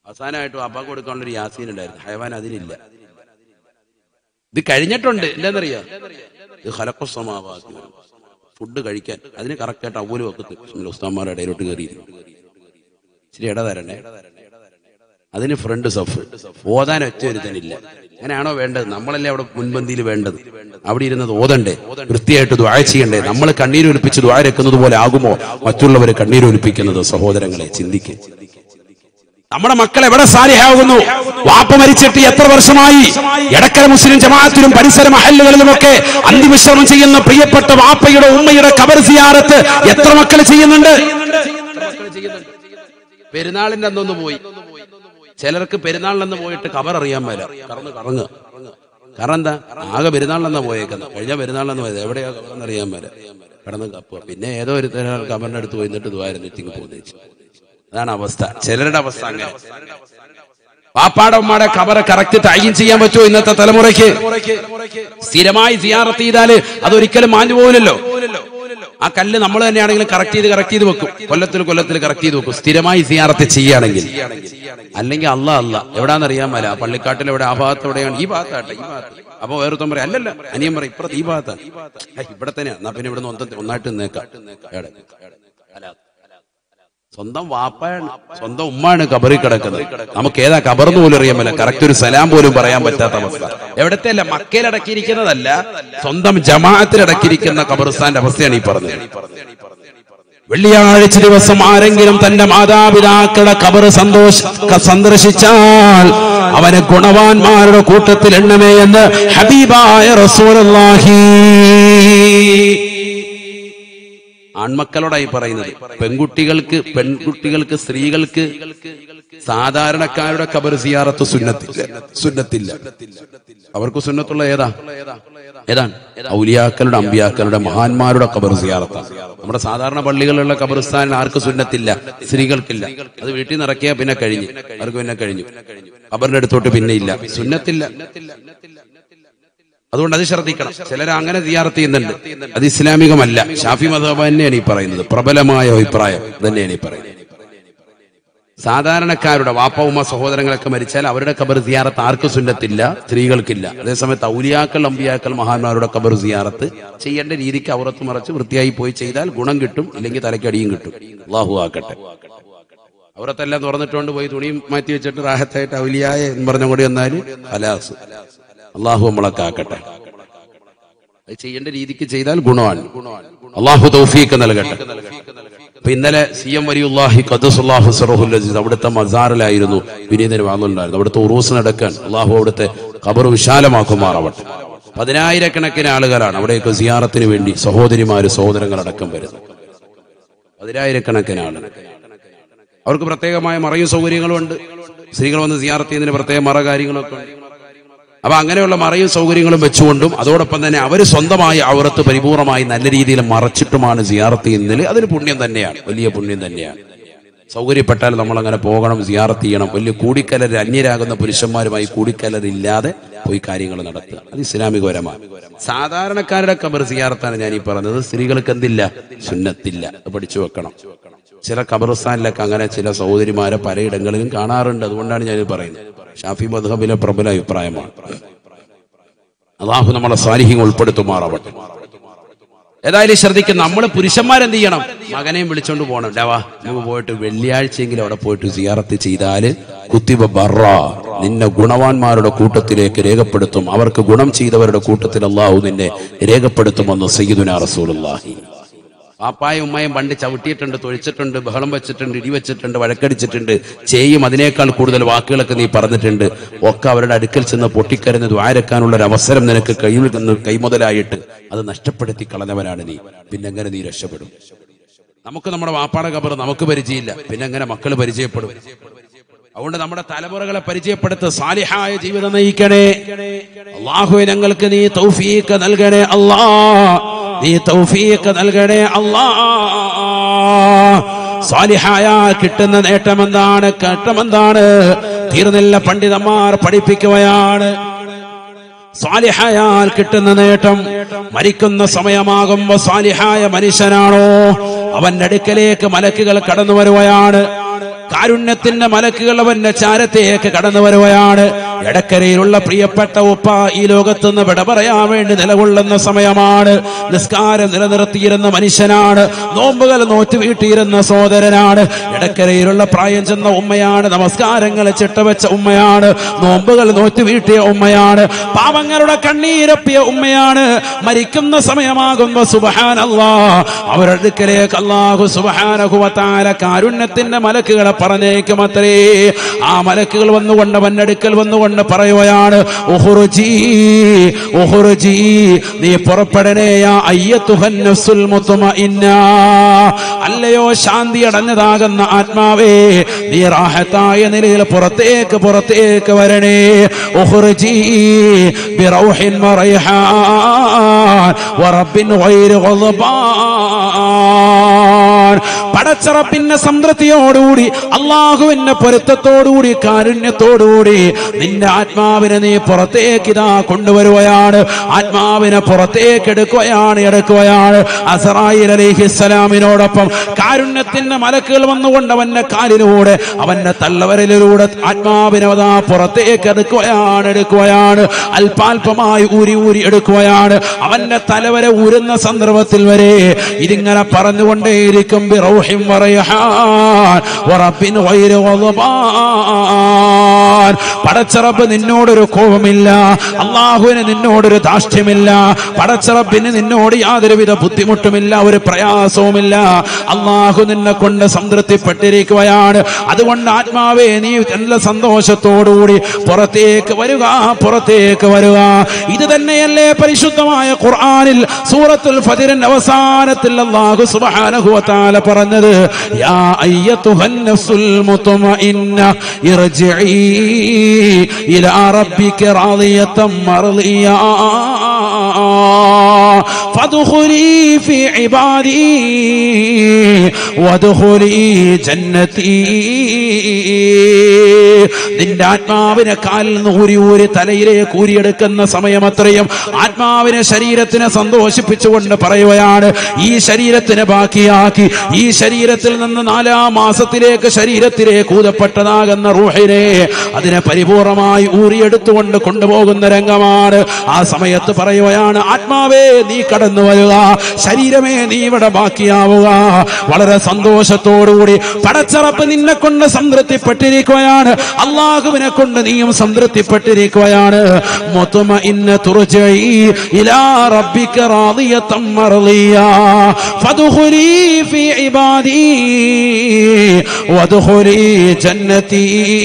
അവസാനമായിട്ട് വാപ്പാക്ക് കൊടുക്കാനുള്ള ഒരു യാസീൻ ഉണ്ടായിരുന്നു ഹയവാൻ അതിനില്ല ഇത് കഴിഞ്ഞിട്ടുണ്ട് എന്താണെന്നറിയാ ഇത് ഹലക്കസ്വമാവാക്കി ഫുഡ് കഴിക്കാൻ അതിന് കറക്റ്റായിട്ട് അവല് വെക്കത്ത് ഉസ്താന്മാരുടെ ഇടയിലോട്ട് കയറിയിരുന്നു ഇച്ചിരി ഇട തരണേ അതിന് ഫ്രണ്ട് സഫ് ഓതാൻ ഒറ്റ ഒരുത്തനില്ല അങ്ങനെയാണോ വേണ്ടത് നമ്മളല്ലേ അവിടെ മുൻപന്തിയിൽ വേണ്ടത് അവിടെ ഇരുന്നത് ഓതണ്ടേ വൃത്തിയായിട്ട് ദ്വായ ചെയ്യണ്ടേ നമ്മൾ കണ്ണീരൊലിപ്പിച്ച് ദ്വാരക്കുന്നത് പോലെ ആകുമോ മറ്റുള്ളവരെ കണ്ണീരൊലിപ്പിക്കുന്നത് സഹോദരങ്ങളെ ചിന്തിക്കുക നമ്മുടെ മക്കൾ എവിടെ സാരിയാകുന്നു വാപ്പ മരിച്ചിട്ട് എത്ര വർഷമായി എടക്കര മുസ്ലിം ജമാഅത്തിലും പരിസര മഹല്ലുകളിലുമൊക്കെ അന്തിവിശ്രമം ചെയ്യുന്ന പ്രിയപ്പെട്ട വാപ്പയുടെ ഉമ്മയുടെ കബർ സിയാറത്ത് എത്ര മക്കൾ ചെയ്യുന്നുണ്ട് പെരുന്നാളിന്റെ അന്നൊന്ന് പോയി ചിലർക്ക് പെരുന്നാളിനന്ന് പോയിട്ട് കബർ അറിയാൻ മേല കറന്ന് കറങ്ങുക കാരണം എന്താ ആകെ പെരുന്നാളിനന്നാ പോയേക്കുന്നത് കഴിഞ്ഞ പെരുന്നാളിനന്ന് പോയത് എവിടെയാ കബറെന്ന് അറിയാൻ മേല കിടന്ന് കപ്പുക പിന്നെ ഏതോ ഒരു തരാൾ കബറിന്റെ അടുത്ത് പോയിട്ട് ദ്വാരന്നിട്ട് ഇങ്ങ് പോകുന്നേച്ചു അതാണ് അവസ്ഥ ചിലരുടെ അവസ്ഥ അങ്ങനെ പാപ്പാടെ ഉമ്മയുടെ കബറ് കറക്റ്റ് തയ്യം ചെയ്യാൻ പറ്റുമോ ഇന്നത്തെ തലമുറയ്ക്ക് സ്ഥിരമായി സിയാറത്ത് ചെയ്താല് അതൊരിക്കലും മാഞ്ഞു പോകില്ലല്ലോ ആ കല്ല് നമ്മൾ തന്നെയാണെങ്കിലും കറക്റ്റ് ചെയ്ത് കറക്റ്റ് ചെയ്ത് വെക്കും കൊല്ലത്തിൽ കൊല്ലത്തിൽ കറക്റ്റ് ചെയ്ത് വെക്കും സ്ഥിരമായി സിയാറത്ത് ചെയ്യുകയാണെങ്കിൽ അല്ലെങ്കിൽ അല്ല അല്ല എവിടാന്നറിയാൻ മേല പള്ളിക്കാട്ടിൽ എവിടെ ആ ഭാഗത്ത് എവിടെയാണ് ഈ ഭാഗത്താട്ടെ ഈ ഭാഗത്ത് അപ്പൊ വേറൊരുത്തം പറയാം അല്ലല്ല അനിയൻ പറയും ഇപ്പുറത്ത് ഈ ഭാഗത്താണ് ഹേ, ഇവിടെ തന്നെയാ എന്നാ പിന്നെ ഇവിടെ നിന്ന് ഒന്നായിട്ട് നിന്നേക്കാം എവിടെ? അല്ല സ്വന്തം വാപ്പയാണ് സ്വന്തം ഉമ്മാണ് കബറിൽ കിടക്കുന്നത് നമുക്ക് ഏതാ കബർന്ന് പോലും അറിയാൻ പറ്റില്ല കറക്റ്റ് ഒരു സലാം പോലും പറയാൻ പറ്റാത്ത അവസ്ഥ എവിടത്തെ അല്ല മക്കയിലടക്കിയിരിക്കുന്നതല്ല സ്വന്തം ജമാഅത്തിലടക്കിയിരിക്കുന്ന കബറിസ്ഥാന്റെ അവസ്ഥയാണ് ഈ പറഞ്ഞത് വെള്ളിയാഴ്ച ദിവസം ആരെങ്കിലും തന്റെ മാതാപിതാക്കളുടെ കബർ സന്തോഷ ക- സന്ദർശിച്ചാൽ അവന് ഗുണവാന്മാരുടെ കൂട്ടത്തിൽ എണ്ണമേ എന്ന് ഹബീബായ റസൂലുള്ളാഹി ആൺമക്കളോടായി പറയുന്നത് പെൺകുട്ടികൾക്ക് പെൺകുട്ടികൾക്ക് സ്ത്രീകൾക്ക് സാധാരണക്കാരുടെ കബർ സിയാറത്ത് സുന്നത്തില്ല സുന്നത്തില്ല അവർക്ക് സുന്നത്തുള്ള ഏതാ ഏതാണ് ഔലിയാക്കളുടെ അമ്പിയാക്കളുടെ മഹാന്മാരുടെ കബർ സിയാറത്താണ് നമ്മുടെ സാധാരണ പള്ളികളിലുള്ള കബർസ്ഥാനിൽ ആർക്ക് സുന്നത്തില്ല സ്ത്രീകൾക്കില്ല അത് വീട്ടിൽ നിന്ന് ഇറക്കിയാൽ പിന്നെ കഴിഞ്ഞു അവർക്ക് പിന്നെ കഴിഞ്ഞു കബറിന്റെ അടുത്തോട്ട് പിന്നെ ഇല്ല സുന്നത്തില്ല അതുകൊണ്ട് അത് ശ്രദ്ധിക്കണം ചിലർ അങ്ങനെ സിയാറത്ത് ചെയ്യുന്നുണ്ട് അത് ഇസ്ലാമികമല്ല ഷാഫി മതബ തന്നെയാണ് ഈ പറയുന്നത് പ്രബലമായ അഭിപ്രായം തന്നെയാണ് ഈ പറയുന്നത് സാധാരണക്കാരുടെ വാപ്പ ഉമ്മ സഹോദരങ്ങളൊക്കെ മരിച്ചാൽ അവരുടെ കബർ സിയാറത്ത് ആർക്ക് സുന്നത്തില്ല സ്ത്രീകൾക്കില്ല അതേസമയത്ത് ഔലിയാക്കൾ അമ്പിയാക്കൾ മഹാന്മാരുടെ കബർ സിയാറത്ത് ചെയ്യേണ്ട രീതിക്ക് അവറത്ത് മറച്ച് വൃത്തിയായി പോയി ചെയ്താൽ ഗുണം കിട്ടും ഇല്ലെങ്കിൽ തലക്കടിയും കിട്ടും അള്ളാഹു ആക്കട്ടെ അവരത്തെല്ലാം തുറന്നിട്ടുകൊണ്ട് പോയി തുണിയും മാറ്റി വെച്ചിട്ട് റാഹത്തായിട്ട് ഔലിയായ എന്ന് പറഞ്ഞ കൂടി വന്നാല് ഹലാസ് അള്ളാഹു നമ്മളൊക്കെ ആക്കട്ടെ അത് ചെയ്യേണ്ട രീതിക്ക് ചെയ്താൽ ഗുണമാണ് അള്ളാഹു തൗഫീക്ക് നൽകട്ടെ അപ്പൊ ഇന്നലെ സി എം വലിയുല്ലാഹി ഖദ്സുല്ലാഹു സറഹുൽ അസീസ് അവിടുത്തെ മസാറിലായിരുന്നു വിനീതന് വാങ്ങുന്നുണ്ടായിരുന്നു അവിടുത്തെ ഉറൂസ് നടക്കാൻ അള്ളാഹു അവിടുത്തെ ഖബർ വിശാലമാക്കുമാറാവട്ടെ പതിനായിരക്കണക്കിന് ആളുകളാണ് അവിടെയൊക്കെ സിയാറത്തിന് വേണ്ടി സഹോദരിമാര് സഹോദരങ്ങളടക്കം വരുന്നത് പതിനായിരക്കണക്കിന് ആളുകൾ അവർക്ക് പ്രത്യേകമായ മറയും സൗകര്യങ്ങളുണ്ട് സ്ത്രീകൾ വന്ന് സിയാറത്ത് ചെയ്യുന്നതിന് പ്രത്യേക മറ കാര്യങ്ങളൊക്കെ ഉണ്ട് അപ്പൊ അങ്ങനെയുള്ള മറയും സൗകര്യങ്ങളും വെച്ചുകൊണ്ടും അതോടൊപ്പം തന്നെ അവർ സ്വന്തമായി അവറത്ത് പരിപൂർണമായി നല്ല രീതിയിൽ മറച്ചിട്ടുമാണ് സിയാറത്ത് ചെയ്യുന്നതിൽ അതിന് പുണ്യം തന്നെയാണ് വലിയ പുണ്യം തന്നെയാണ് സൗകര്യപ്പെട്ടാൽ നമ്മൾ അങ്ങനെ പോകണം സിയാറത്ത് ചെയ്യണം വലിയ കൂടിക്കലർ അന്യരാകുന്ന പുരുഷന്മാരുമായി കൂടിക്കലറില്ലാതെ പോയി കാര്യങ്ങൾ നടത്തുക അത് ഇസ്ലാമികപരമാണ് സാധാരണക്കാരുടെ കബർ സിയാറത്താണ് ഞാൻ ഈ പറഞ്ഞത് സ്ത്രീകൾക്ക് എന്തില്ല സുന്നത്തില്ല അത് പഠിച്ചു വെക്കണം ചില ഖബർസ്ഥാനിലൊക്കെ അങ്ങനെ ചില സഹോദരിമാരെ പലയിടങ്ങളിലും കാണാറുണ്ട് അതുകൊണ്ടാണ് ഞാൻ പറയുന്നത് ഷാഫി മദ്ഹബിലെ പ്രബല അഭിപ്രായമാണ് അള്ളാഹു നമ്മളെ സാന്നിധ്യം ഉൾപ്പെടുത്തുമാറാവട്ടെ ഏതായാലും ശ്രദ്ധിക്കും നമ്മൾ പുരുഷന്മാരെന്ത് ചെയ്യണം മകനെയും വിളിച്ചോണ്ട് പോകണം ഡവാ നമുക്ക് പോയിട്ട് വെള്ളിയാഴ്ചയെങ്കിലും അവിടെ പോയിട്ട് സിയാറത്ത് ചെയ്താല് കുത്തിബ ബറ നിന്നെ ഗുണവാന്മാരുടെ കൂട്ടത്തിലേക്ക് രേഖപ്പെടുത്തും അവർക്ക് ഗുണം ചെയ്തവരുടെ കൂട്ടത്തിൽ അള്ളാഹു നിന്നെ രേഖപ്പെടുത്തുമെന്ന് സയ്യിദുന റസൂലുള്ളാഹി പാപ്പായും ഉമ്മയും പണ്ട് ചവിട്ടിയിട്ടുണ്ട് തൊഴിച്ചിട്ടുണ്ട് ബഹളം വെച്ചിട്ടുണ്ട് ഇടി വെച്ചിട്ടുണ്ട് വഴക്കടിച്ചിട്ടുണ്ട് ചെയ്യും അതിനേക്കാൾ കൂടുതൽ വാക്കുകളൊക്കെ നീ പറഞ്ഞിട്ടുണ്ട് ഒക്കെ അവരുടെ അടുക്കൽ ചെന്ന് പൊട്ടിക്കരഞ്ഞ് ദ്വാരക്കാനുള്ള ഒരു അവസരം നിനക്ക് കയ്യിൽ നിന്ന് കൈമുതലായിട്ട് അത് നഷ്ടപ്പെടുത്തി കളഞ്ഞവനാണ് നീ പിന്നെ എങ്ങനെ നീ രക്ഷപ്പെടും നമുക്ക് നമ്മുടെ വാപ്പാടെ കബർ നമുക്ക് പരിചയമില്ല പിന്നെ എങ്ങനെ മക്കൾ പരിചയപ്പെടും അതുകൊണ്ട് നമ്മുടെ തലമുറകളെ പരിചയപ്പെടുത്ത് സാലിഹായ ജീവിതം നയിക്കണേ അള്ളാഹു ഞങ്ങൾക്ക് നീ തൗഫീക്ക് നൽകണേ അല്ലാ നീ തൗഫീക്ക് നൽകണേ അല്ലാ സാലിഹായ കിട്ടുന്ന നേട്ടം എന്താണ് നേട്ടമെന്താണ് തീർന്നില്ല പണ്ഡിതന്മാർ പഠിപ്പിക്കുകയാണ് സാലിഹായാൽ കിട്ടുന്ന നേട്ടം മരിക്കുന്ന സമയമാകുമ്പോ സാലിഹായ മനുഷ്യനാണോ അവന്റെ അടുക്കലേക്ക് മലക്കുകൾ കടന്നു വരുകയാണ് കാരുണ്യത്തിന്റെ മലക്കുകൾ അവന്റെ ചാരത്തേക്ക് കടന്നു വരുകയാണ് എടക്കരയിലുള്ള പ്രിയപ്പെട്ട ഉപ്പ ഈ ലോകത്തുനിന്ന് വിട പറയാൻ വേണ്ടി നിലകൊള്ളുന്ന സമയമാണ് നിസ്കാരം നിലനിർത്തിയിരുന്ന മനുഷ്യനാണ് നോമ്പുകൾ നോറ്റ് വീട്ടിയിരുന്ന സഹോദരനാണ് എടക്കരയിലുള്ള പ്രായം ചെന്ന ഉമ്മയാണ് നമസ്കാരങ്ങൾ ചിട്ടവെച്ച ഉമ്മയാണ് നോമ്പുകൾ നോറ്റ് വീട്ടിയ ഉമ്മയാണ് പാവങ്ങളുടെ കണ്ണീരപ്പിയ ഉമ്മയാണ് മരിക്കുന്ന സമയമാകുമ്പോ സുബഹാൻ അള്ളാ അവരുടെ അടുക്കലേക്ക് അള്ളാഹു സുബഹാനഹുവത്താല കാരുണ്യത്തിന്റെ മലക്കുകളെ പറഞ്ഞേക്കും അത്രേ ആ മലക്കുകൾ വന്നുകൊണ്ട് അവന്റെ അടുക്കൽ വന്നുകൊണ്ട് പറയുകയാണ് ഉഹുറുജി ഉഹുറുജി നീ പുറപ്പെടണേയാ അയ്യത്തുഹൻ നഫ്സുൽ മുത്മഇന്ന അല്ലയോ ശാന്തി അടഞ്ഞതാകുന്ന ആത്മാവേ നീ റാഹത്തായ നിലയിൽ പുറത്തേക്ക് പുറത്തേക്ക് വരണേ ഉഹുറുജി ബിറൗഹിൻ വറൈഹാൻ വറബ്ബിൻ ഗൈരി ഗളബാൻ പടച്ചറപ്പിന്റെ സംതൃപ്തിയോടുകൂടി അള്ളാഹുവിന്റെ പൊരുത്തത്തോടുകൂടി കാരുണ്യത്തോടുകൂടി നിന്റെ ആത്മാവിനെ നീ പുറത്തേക്ക് ഇതാ കൊണ്ടുവരുകയാണ് ആത്മാവിനെ പുറത്തേക്ക് എടുക്കുകയാണ് എടുക്കുകയാണ് അസറായിൽ അലിഹിസ്സലാമിനോടൊപ്പം കാരുണ്യത്തിന്റെ മലക്കുകൾ വന്നുകൊണ്ട് അവന്റെ കാലിലൂടെ അവന്റെ തള്ളവരലിലൂടെ ആത്മാവിനെ അതാ പുറത്തേക്ക് എടുക്കുകയാണ് എടുക്കുകയാണ് അല്പാൽപമായി ഊരി ഊരി എടുക്കുകയാണ് അവന്റെ തലവരെ ഊരുന്ന സന്ദർഭത്തിൽ വരെ ഇതിങ്ങനെ പറഞ്ഞുകൊണ്ടേയിരിക്കും ബിറൗഹിം വറയ്ഹാൻ വറബ്ബിൻ ഗൈരി ഗളബാൻ പടച്ചറബ് നിന്നോടൊരു കോപമില്ല അള്ളാഹുവിന് നിന്നോടൊരു ധാഷ്ട്യമില്ല പടച്ചറബിന് നിന്നോട് യാതൊരുവിധ ബുദ്ധിമുട്ടുമില്ല ഒരു പ്രയാസവുമില്ല അള്ളാഹു നിന്നെ കൊണ്ട് സംതൃപ്തിപ്പെട്ടിരിക്കുകയാണ് അതുകൊണ്ട് ആത്മാവേ നീ നല്ല സന്തോഷത്തോടുകൂടി പുറത്തേക്ക് വരിക പുറത്തേക്ക് വരിക ഇത് തന്നെയല്ലേ പരിശുദ്ധമായ ഖുർആനിൽ സൂറത്തുൽ ഫതിറിന്റെ അവസാനത്തിൽ അല്ലാഹു സുബ്ഹാനഹു വ തആല പറഞ്ഞത് യാ അയ്യതുഹൻ നഫ്സുൽ മുത്മഇന്ന ഇർജിഇ ഇലാ റബ്ബിക റാദിയതം മർളിയാ فادخلي في عبادي وادخلي جنتي നിന്റെ ആത്മാവിനെ കാലിൽ നിന്ന് ഊരി ഊരി തലയിലേക്ക് ഊരിയെടുക്കുന്ന സമയം അത്രയും ആത്മാവിനെ ശരീരത്തിനെ സന്തോഷിപ്പിച്ചുകൊണ്ട് പറയുകയാണ് ഈ ശരീരത്തിനെ ബാക്കിയാക്കി ഈ ശരീരത്തിൽ നിന്ന് നാലാം മാസത്തിലേക്ക് ശരീരത്തിലേക്ക് ഊതപ്പെട്ടതാകുന്ന റൂഹിനെ അതിനെ പരിപൂർണമായി ഊരിയെടുത്തുകൊണ്ട് കൊണ്ടുപോകുന്ന രംഗമാണ് ആ സമയത്ത് പറയുകയാണ് ആത്മാവേ നീ കടന്നു വരിക ശരീരമേ നീ ഇവിടെ ബാക്കിയാവുക വളരെ സന്തോഷത്തോടുകൂടി പടച്ചറപ്പ് നിന്നെ കൊണ്ട് സംതൃപ്തിപ്പെട്ടിരിക്കുകയാണ് അള്ളാഹുവിനെ കൊണ്ട് നീയും സംതൃപ്തിപ്പെട്ടിരിക്കുകയാണ് മുത്തുമ ഇന്ന തുറജയി ഇലാ റബ്ബിക റാദിയതം മർളിയ ഫദ്ഖുലി ഫീ ഇബാദി വദ്ഖുലി ജന്നതി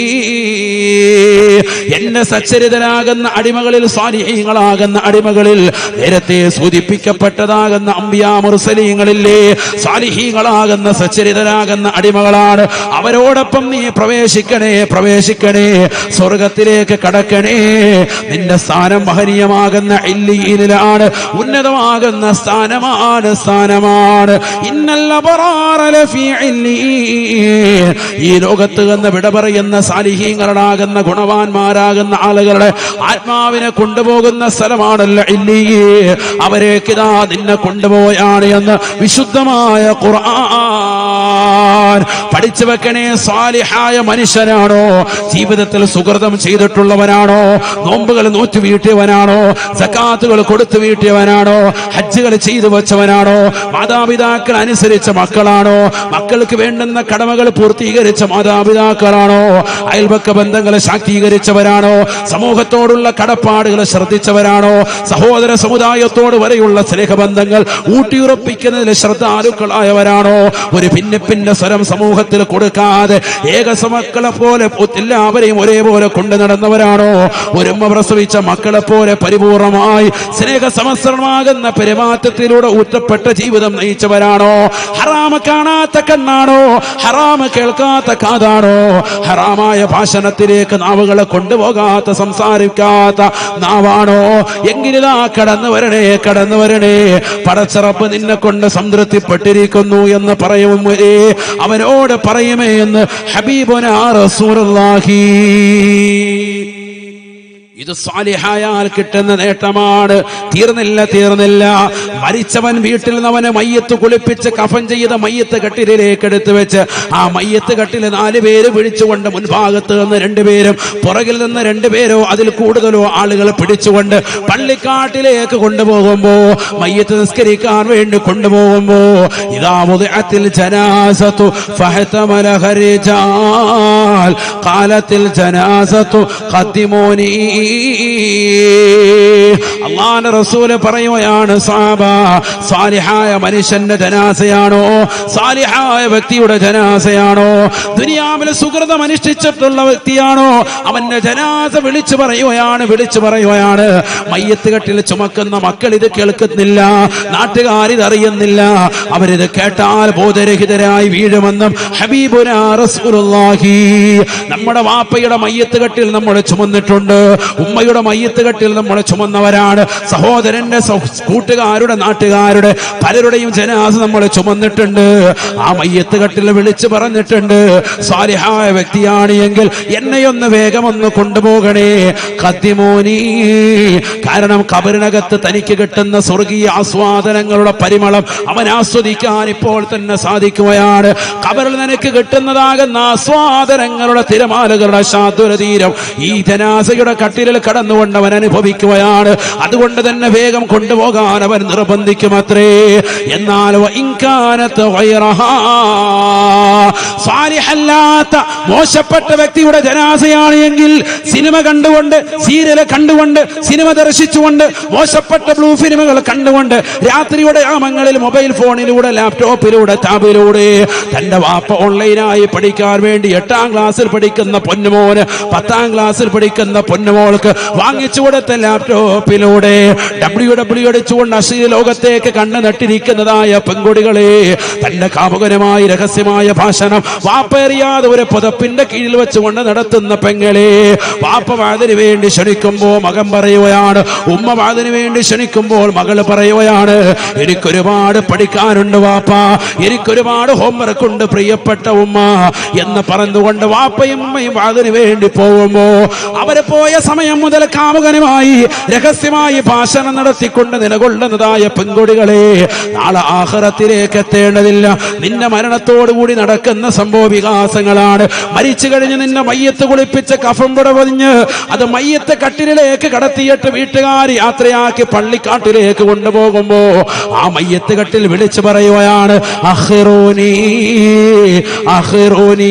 എന്നെ സച്ചരിതരാകുന്ന അടിമകളിൽ സ്വാലിഹീങ്ങളാകുന്ന അടിമകളിൽ നേരത്തെ സൂചിപ്പിക്കപ്പെട്ടതാകുന്ന അമ്പിയാ മുർസലീങ്ങളില്ലേ സ്വാലിഹീങ്ങളാകുന്ന സച്ചരിതരാകുന്ന അടിമകളാണ് അവരോടൊപ്പം നീ പ്രവേശിക്കണേ പ്രവേശിക്കണേ സ്വർഗത്തിലേക്ക് കടക്കണേ നിന്റെ സ്ഥാനം മഹനീയമാകുന്ന ഇല്ലിയിലാണ് ഉന്നതമാകുന്ന സ്ഥാനമാണ് സ്ഥാനമാണ് ഇന്നല്ല ഈ ലോകത്ത് നിന്ന് വിട പറയുന്ന സാലിഹീങ്ങളാകുന്ന ഗുണവാന്മാരാകുന്ന ആളുകളുടെ ആത്മാവിനെ കൊണ്ടുപോകുന്ന സ്ഥലമാണല്ലോ ഇല്ലീ അവരേക്കിതാ നിന്നെ കൊണ്ടുപോയാണ് എന്ന് വിശുദ്ധമായ ഖുർആൻ പഠിച്ചു വെക്കണേ സാലിഹായ മനുഷ്യനാണോ ജീവിതത്തിൽ സുഹൃതം ചെയ്തിട്ടുള്ളവനാണോ നോമ്പുകൾ നോറ്റു വീട്ടിയവനാണോ സക്കാത്തുകൾ കൊടുത്തു വീട്ടിയവനാണോ ഹജ്ജുകൾ ചെയ്തു വെച്ചവനാണോ മാതാപിതാക്കൾ അനുസരിച്ച മക്കളാണോ മക്കൾക്ക് വേണ്ടുന്ന കടമകൾ പൂർത്തീകരിച്ച മാതാപിതാക്കളാണോ അയൽപക്ക ബന്ധങ്ങളെ ശാക്തീകരിച്ചവരാണോ സമൂഹത്തോടുള്ള കടപ്പാടുകൾ ശ്രദ്ധിച്ചവരാണോ സഹോദര സമുദായത്തോട് വരെയുള്ള സ്നേഹബന്ധങ്ങൾ ഊട്ടിയുറപ്പിക്കുന്നതിൽ ശ്രദ്ധാലുക്കളായവരാണോ ഒരു പിന്നെ പിന്നെ സ്വരം സമൂഹത്തിൽ കൊടുക്കാതെ ഏകസമക്കളെ പോലെ എല്ലാവരെയും ഒരേപോലെ കൊണ്ടു നടന്നവരാണോ ഒരുമ്മ പ്രസവിച്ച മക്കളെ പോലെ പരിപൂർണമായി സ്നേഹസമസ്രണമാകുന്ന പെരുമാറ്റത്തിലൂടെ ഊറ്റപ്പെട്ട ജീവിതം നയിച്ചവരാണോ ഹറാമ കാണാത്ത കണ്ണാണോ ഹറാമ കേൾക്കാത്ത കാതാണോ ഹറാമായ ഭാഷണത്തിലേക്ക് നാവുകളെ കൊണ്ടുപോകാത്ത സംസാരിക്കാത്ത നാവാണോ എങ്കിലിതാ കടന്നു വരണേ കടന്നു വരണേ പടച്ചറപ്പ് നിന്നെ കൊണ്ട് സംതൃപ്തിപ്പെട്ടിരിക്കുന്നു എന്ന് പറയും വരെ അവനോട് പറയുമേ എന്ന് ഹബീബുന റസൂലുള്ളാഹി ഇത് സ്വാലിഹായാൽ കിട്ടുന്ന നേട്ടമാണ് തീർന്നില്ല തീർന്നില്ല മരിച്ചവൻ വീട്ടിൽ നിന്ന് അവനെ മയ്യത്ത് കുളിപ്പിച്ച് കഫൻ ചെയ്ത മയ്യത്ത് കട്ടിലേക്ക് എടുത്തു വെച്ച് ആ മയ്യത്ത് കട്ടിൽ നാല് പേര് പിടിച്ചുകൊണ്ട് മുൻഭാഗത്ത് നിന്ന് രണ്ടുപേരും പുറകിൽ നിന്ന് രണ്ടുപേരോ അതിൽ കൂടുതലോ ആളുകൾ പിടിച്ചുകൊണ്ട് പള്ളിക്കാട്ടിലേക്ക് കൊണ്ടുപോകുമ്പോ മയ്യത്ത് നിസ്കരിക്കാൻ വേണ്ടി കൊണ്ടുപോകുമ്പോ ഇതാ മുതത്തിൽ ജനാസത്തു ഫഹതമലഹ الرجال قالت الجنازة قدموني അള്ളാന്റെ റസൂല് പറയുകയാണ് സാബ സാലിഹായ മനുഷ്യന്റെ ജനാസയാണോ സാലിഹായ വ്യക്തിയുടെ ജനാസയാണോ ദുനിയാവിൽ സുഹൃതം അനുഷ്ഠിച്ചിട്ടുള്ള വ്യക്തിയാണോ അവന്റെ ജനാസ വിളിച്ചു പറയുകയാണ് വിളിച്ചു പറയുകയാണ് മയ്യത്ത് കെട്ടിൽ ചുമക്കുന്ന മക്കൾ ഇത് കേൾക്കുന്നില്ല നാട്ടുകാർ ഇത് അറിയുന്നില്ല അവരിത് കേട്ടാൽ ബോധരഹിതരായി വീഴുമെന്നും ഹബീബുന റസൂലുള്ളാഹി നമ്മുടെ വാപ്പയുടെ മയ്യത്ത് കെട്ടിൽ നമ്മൾ ചുമന്നിട്ടുണ്ട് ഉമ്മയുടെ മയ്യത്ത് കെട്ടിൽ നമ്മൾ ചുമന്നവരാണ് സഹോദരന്റെ സഹ- കൂട്ടുകാരുടെ നാട്ടുകാരുടെ പലരുടെയും ജനാസ നമ്മൾ ചുമന്നിട്ടുണ്ട് ആ മയ്യത്ത് കെട്ടിൽ വിളിച്ചു പറഞ്ഞിട്ടുണ്ട് സാലിഹായ വ്യക്തിയാണ് എങ്കിൽ എന്നെയൊന്ന് വേഗമൊന്ന് കൊണ്ടുപോകണേ കത്തിമോനി കാരണം കബറിനകത്ത് തനിക്ക് കിട്ടുന്ന സ്വർഗീയ ആസ്വാദനങ്ങളുടെ പരിമളം അവൻ ആസ്വദിക്കാൻ ഇപ്പോൾ തന്നെ സാധിക്കുകയാണ് കബറിൽ നിനക്ക് കിട്ടുന്നതാകുന്ന ആസ്വാദനങ്ങളുടെ തിരമാലകളുടെ ശാതുരതീരം ഈ ജനാസയുടെ കട്ടിലിൽ കടന്നുകൊണ്ട് അവൻ അനുഭവിക്കുകയാണ് അതുകൊണ്ട് തന്നെ വേഗം കൊണ്ടുപോകാൻ അവൻ നിർബന്ധിക്കുമത്രേ എന്നാൽ ഇൻകാനത്ത് സാലിഹല്ലാത്ത മോശപ്പെട്ട വ്യക്തിയുടെ ജനാസയാണ് എങ്കിൽ സിനിമ കണ്ടുകൊണ്ട് സീരിയല് കണ്ടുകൊണ്ട് സിനിമ ദർശിച്ചുകൊണ്ട് മോശപ്പെട്ട ബ്ലൂ ഫിലിമുകൾ കണ്ടുകൊണ്ട് രാത്രിയുടെ യാമങ്ങളിൽ മൊബൈൽ ഫോണിലൂടെ ലാപ്ടോപ്പിലൂടെ ടാബിലൂടെ തന്റെ വാപ്പ ഓൺലൈനായി പഠിക്കാൻ വേണ്ടി എട്ടാം ക്ലാസ്സിൽ പഠിക്കുന്ന പൊന്നുമോന് പത്താം ക്ലാസ്സിൽ പഠിക്കുന്ന പൊന്നുമോൾക്ക് വാങ്ങിച്ചു കൊടുത്ത ലാപ്ടോപ്പിലൂടെ ഡബ്ല്യു ഡബ്ല്യു അടിച്ചുകൊണ്ട് അശ്ലീല ലോകത്തേക്ക് കണ്ണു നട്ടിരിക്കുന്നതായ പെൺകുടികളെ തന്റെ കാമുകരമായ രഹസ്യമായ ഭാഷണം വാപ്പേറിയാതെ ഒരു പുതപ്പിന്റെ കീഴിൽ വെച്ചുകൊണ്ട് നടത്തുന്ന പെങ്ങളെ വാപ്പ വാതിന് വേണ്ടി ക്ഷണിക്കുമ്പോ മകൻ പറയുകയാണ് ഉമ്മ വാതിന് വേണ്ടി ക്ഷണിക്കുമ്പോൾ മകള് പറയുകയാണ് എനിക്കൊരുപാട് പഠിക്കാനുണ്ട് വാപ്പ എനിക്കൊരുപാട് ഹോംവർക്ക് ഉണ്ട് പ്രിയപ്പെട്ട ഉമ്മ എന്ന് പറഞ്ഞുകൊണ്ട് വാപ്പയും ഉമ്മയും വാതിന് വേണ്ടി പോകുമ്പോ അവര് പോയ സമയം മുതൽ കാമുകനുമായി രഹസ്യമായി ഭാഷണം നടത്തിക്കൊണ്ട് നിലകൊള്ളുന്നതായ പെൺകുടികളെ നാളെ ആഹ്റത്തിലേക്ക് എത്തേണ്ടതില്ല നിന്റെ മരണത്തോടുകൂടി നടക്കുന്ന സംഭവ വികാസങ്ങളാണ് മരിച്ചു കഴിഞ്ഞ് നിന്നെ മയ്യത്ത് കുളിപ്പിച്ച കഫം പുട പൊതിഞ്ഞ് അത് മയ്യത്ത് കട്ടിലേക്ക് കടത്തിയിട്ട് വീട്ടുകാർ യാത്രയാക്കി പള്ളിക്കാട്ടിലേക്ക് കൊണ്ടുപോകുമ്പോ ആ മയ്യത്ത് കട്ടിൽ വിളിച്ചു പറയുകയാണ് അഹ്റോനി അഹ്റോനി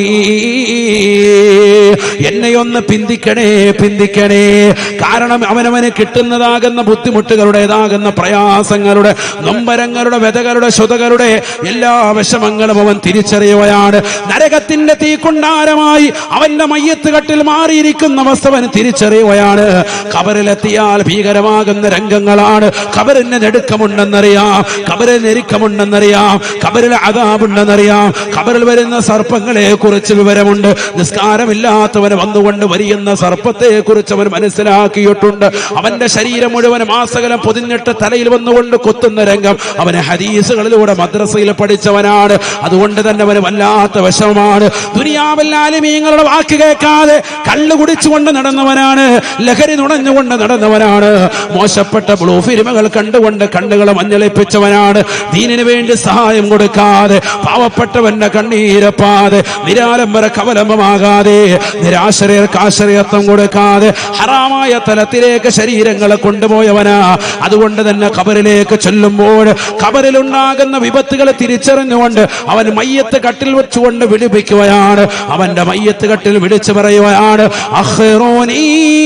എന്നെയൊന്ന് പിന്തിക്കണേ പിന്തിക്കണേ കാരണം അവനവന് കിട്ടുന്നതാകുന്ന ബുദ്ധിമുട്ടുകളുടേതാകുന്ന പ്രയാസങ്ങളുടെ നൊമ്പരങ്ങളുടെ വ്യതകളുടെ ശ്രുതകളുടെ എല്ലാ വിഷമങ്ങളും അവൻ തിരിച്ചറിയുകയാണ് നരകത്തിന്റെ തീക്കുണ്ടാരമായി അവന്റെ മയ്യത്ത് കട്ടിൽ മാറിയിരിക്കുന്ന അവസ്ഥ അവൻ തിരിച്ചറിയുകയാണ് കബറിലെത്തിയാൽ ഭീകരമാകുന്ന രംഗങ്ങളാണ് കബറിന് നെടുക്കമുണ്ടെന്നറിയാം കബറിൽ ഞെരുക്കമുണ്ടെന്നറിയാം കബറിൽ അതാപുണ്ടെന്നറിയാം കബറിൽ വരുന്ന സർപ്പങ്ങളെ കുറിച്ച് വിവരമുണ്ട് നിസ്കാരമില്ലാത്തവന് വന്നുകൊണ്ട് വരിയുന്ന സർപ്പത്തെ കുറിച്ച് അവൻ മനസ്സിലാക്കിയിട്ടുണ്ട് അവന്റെ ശരീരം മുഴുവൻ മാസകലം പൊതിഞ്ഞിട്ട് തലയിൽ വന്നുകൊണ്ട് കൊത്തുന്ന രംഗം അവന് ഹദീസുകളിലൂടെ മദ്രസയിൽ പഠിച്ചവനാണ് അതുകൊണ്ട് തന്നെ അവന് വല്ലാത്ത വിഷമമാണ് ദുനിയാവല്ലാലിമീങ്ങളുടെ വാക്ക് കേൾക്കാതെ കള്ളു കുടിച്ചുകൊണ്ട് നടന്നവനാണ് ലഹരി നുണഞ്ഞുകൊണ്ട് നടന്നവനാണ് മോശപ്പെട്ട ബ്ലൂ ഫിലിമുകൾ കണ്ടുകൊണ്ട് കണ്ണുകളെ മഞ്ഞളിപ്പിച്ചവനാണ് ദീനിന് വേണ്ടി സഹായം കൊടുക്കാതെ പാവപ്പെട്ടവന്റെ കണ്ണീരപ്പാതെ നിരാലംബര കവലംബമാകാതെ നിരാശ്രയർക്ക് ആശ്രയത്വം കൊടുക്കാതെ ഹറാമായ തലത്തിലേക്ക് ശരീരങ്ങളെ കൊണ്ടുപോയവനാ അതുകൊണ്ട് തന്നെ കബറിലേക്ക് ചെല്ലുമ്പോൾ കബറിലുണ്ടാകുന്ന വിപത്തുകൾ തിരിച്ചറിഞ്ഞുകൊണ്ട് അവൻ മയ്യത്ത് കട്ടിൽ വെച്ചുകൊണ്ട് വിളിപ്പിക്കുകയാണ് അവന്റെ മയ്യത്ത് കട്ടിൽ വിളിച്ചു പറയുകയാണ് അഹ്റോനീ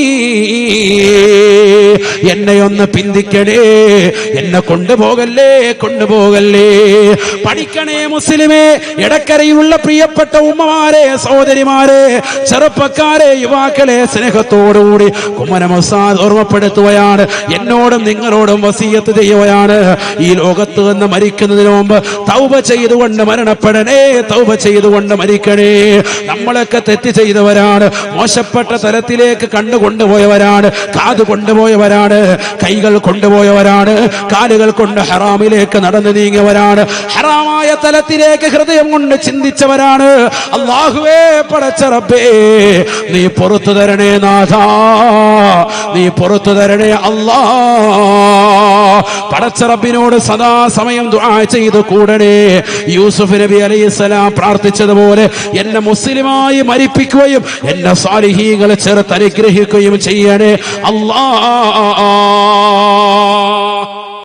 എന്നെ ഒന്ന് പിന്തിക്കണേ എന്നെ കൊണ്ടുപോകല്ലേ കൊണ്ടുപോകല്ലേ പഠിക്കണേ മുസ്ലിമേ ഇടക്കരയിലുള്ള പ്രിയപ്പെട്ട ഉമ്മമാരെ സഹോദരിമാരെ ചെറുപ്പക്കാരെ യുവാക്കളെ സ്നേഹത്തോടുകൂടി കുമ്മനമസാദ് ഓർമ്മപ്പെടുത്തുകയാണ് എന്നോടും നിങ്ങളോടും വസീയത്ത് ചെയ്യുകയാണ് ഈ ലോകത്ത് നിന്ന് മരിക്കുന്നതിന് മുമ്പ് തൗബ ചെയ്തുകൊണ്ട് മരണപ്പെടണേ തൗബ ചെയ്തുകൊണ്ട് മരിക്കണേ നമ്മളൊക്കെ തെറ്റ് ചെയ്തവരാണ് മോശപ്പെട്ട തലത്തിലേക്ക് കണ്ണു കൊണ്ടുപോയവരാണ് കാത് കൊണ്ടുപോയവരാണ് കൈകൾ കൊണ്ടുപോയവരാണ് കാലുകൾ കൊണ്ട് ഹറാമിലേക്ക് നടന്നു നീങ്ങിയവരാണ് ഹറാമായ തലത്തിലേക്ക് ഹൃദയം കൊണ്ട് ചിന്തിച്ചവരാണ് അള്ളാഹുവേ പടച്ചറബേ നീ പുറത്തു തരണേ നാഥാ നീ പുറത്തു തരണേ അല്ലാ പടച്ചറബിനോട് സദാ സമയം ദുആ ചെയ്ത് കൂടണേ യൂസുഫ് നബി അലൈഹിസ്സലാം പ്രാർത്ഥിച്ചതുപോലെ എന്നെ മുസ്ലിമായി മരിപ്പിക്കുകയും എന്നെ സാലിഹീങ്ങളെ ചേർത്ത് അനുഗ്രഹിക്കുകയും ചെയ്യണേ അല്ലാ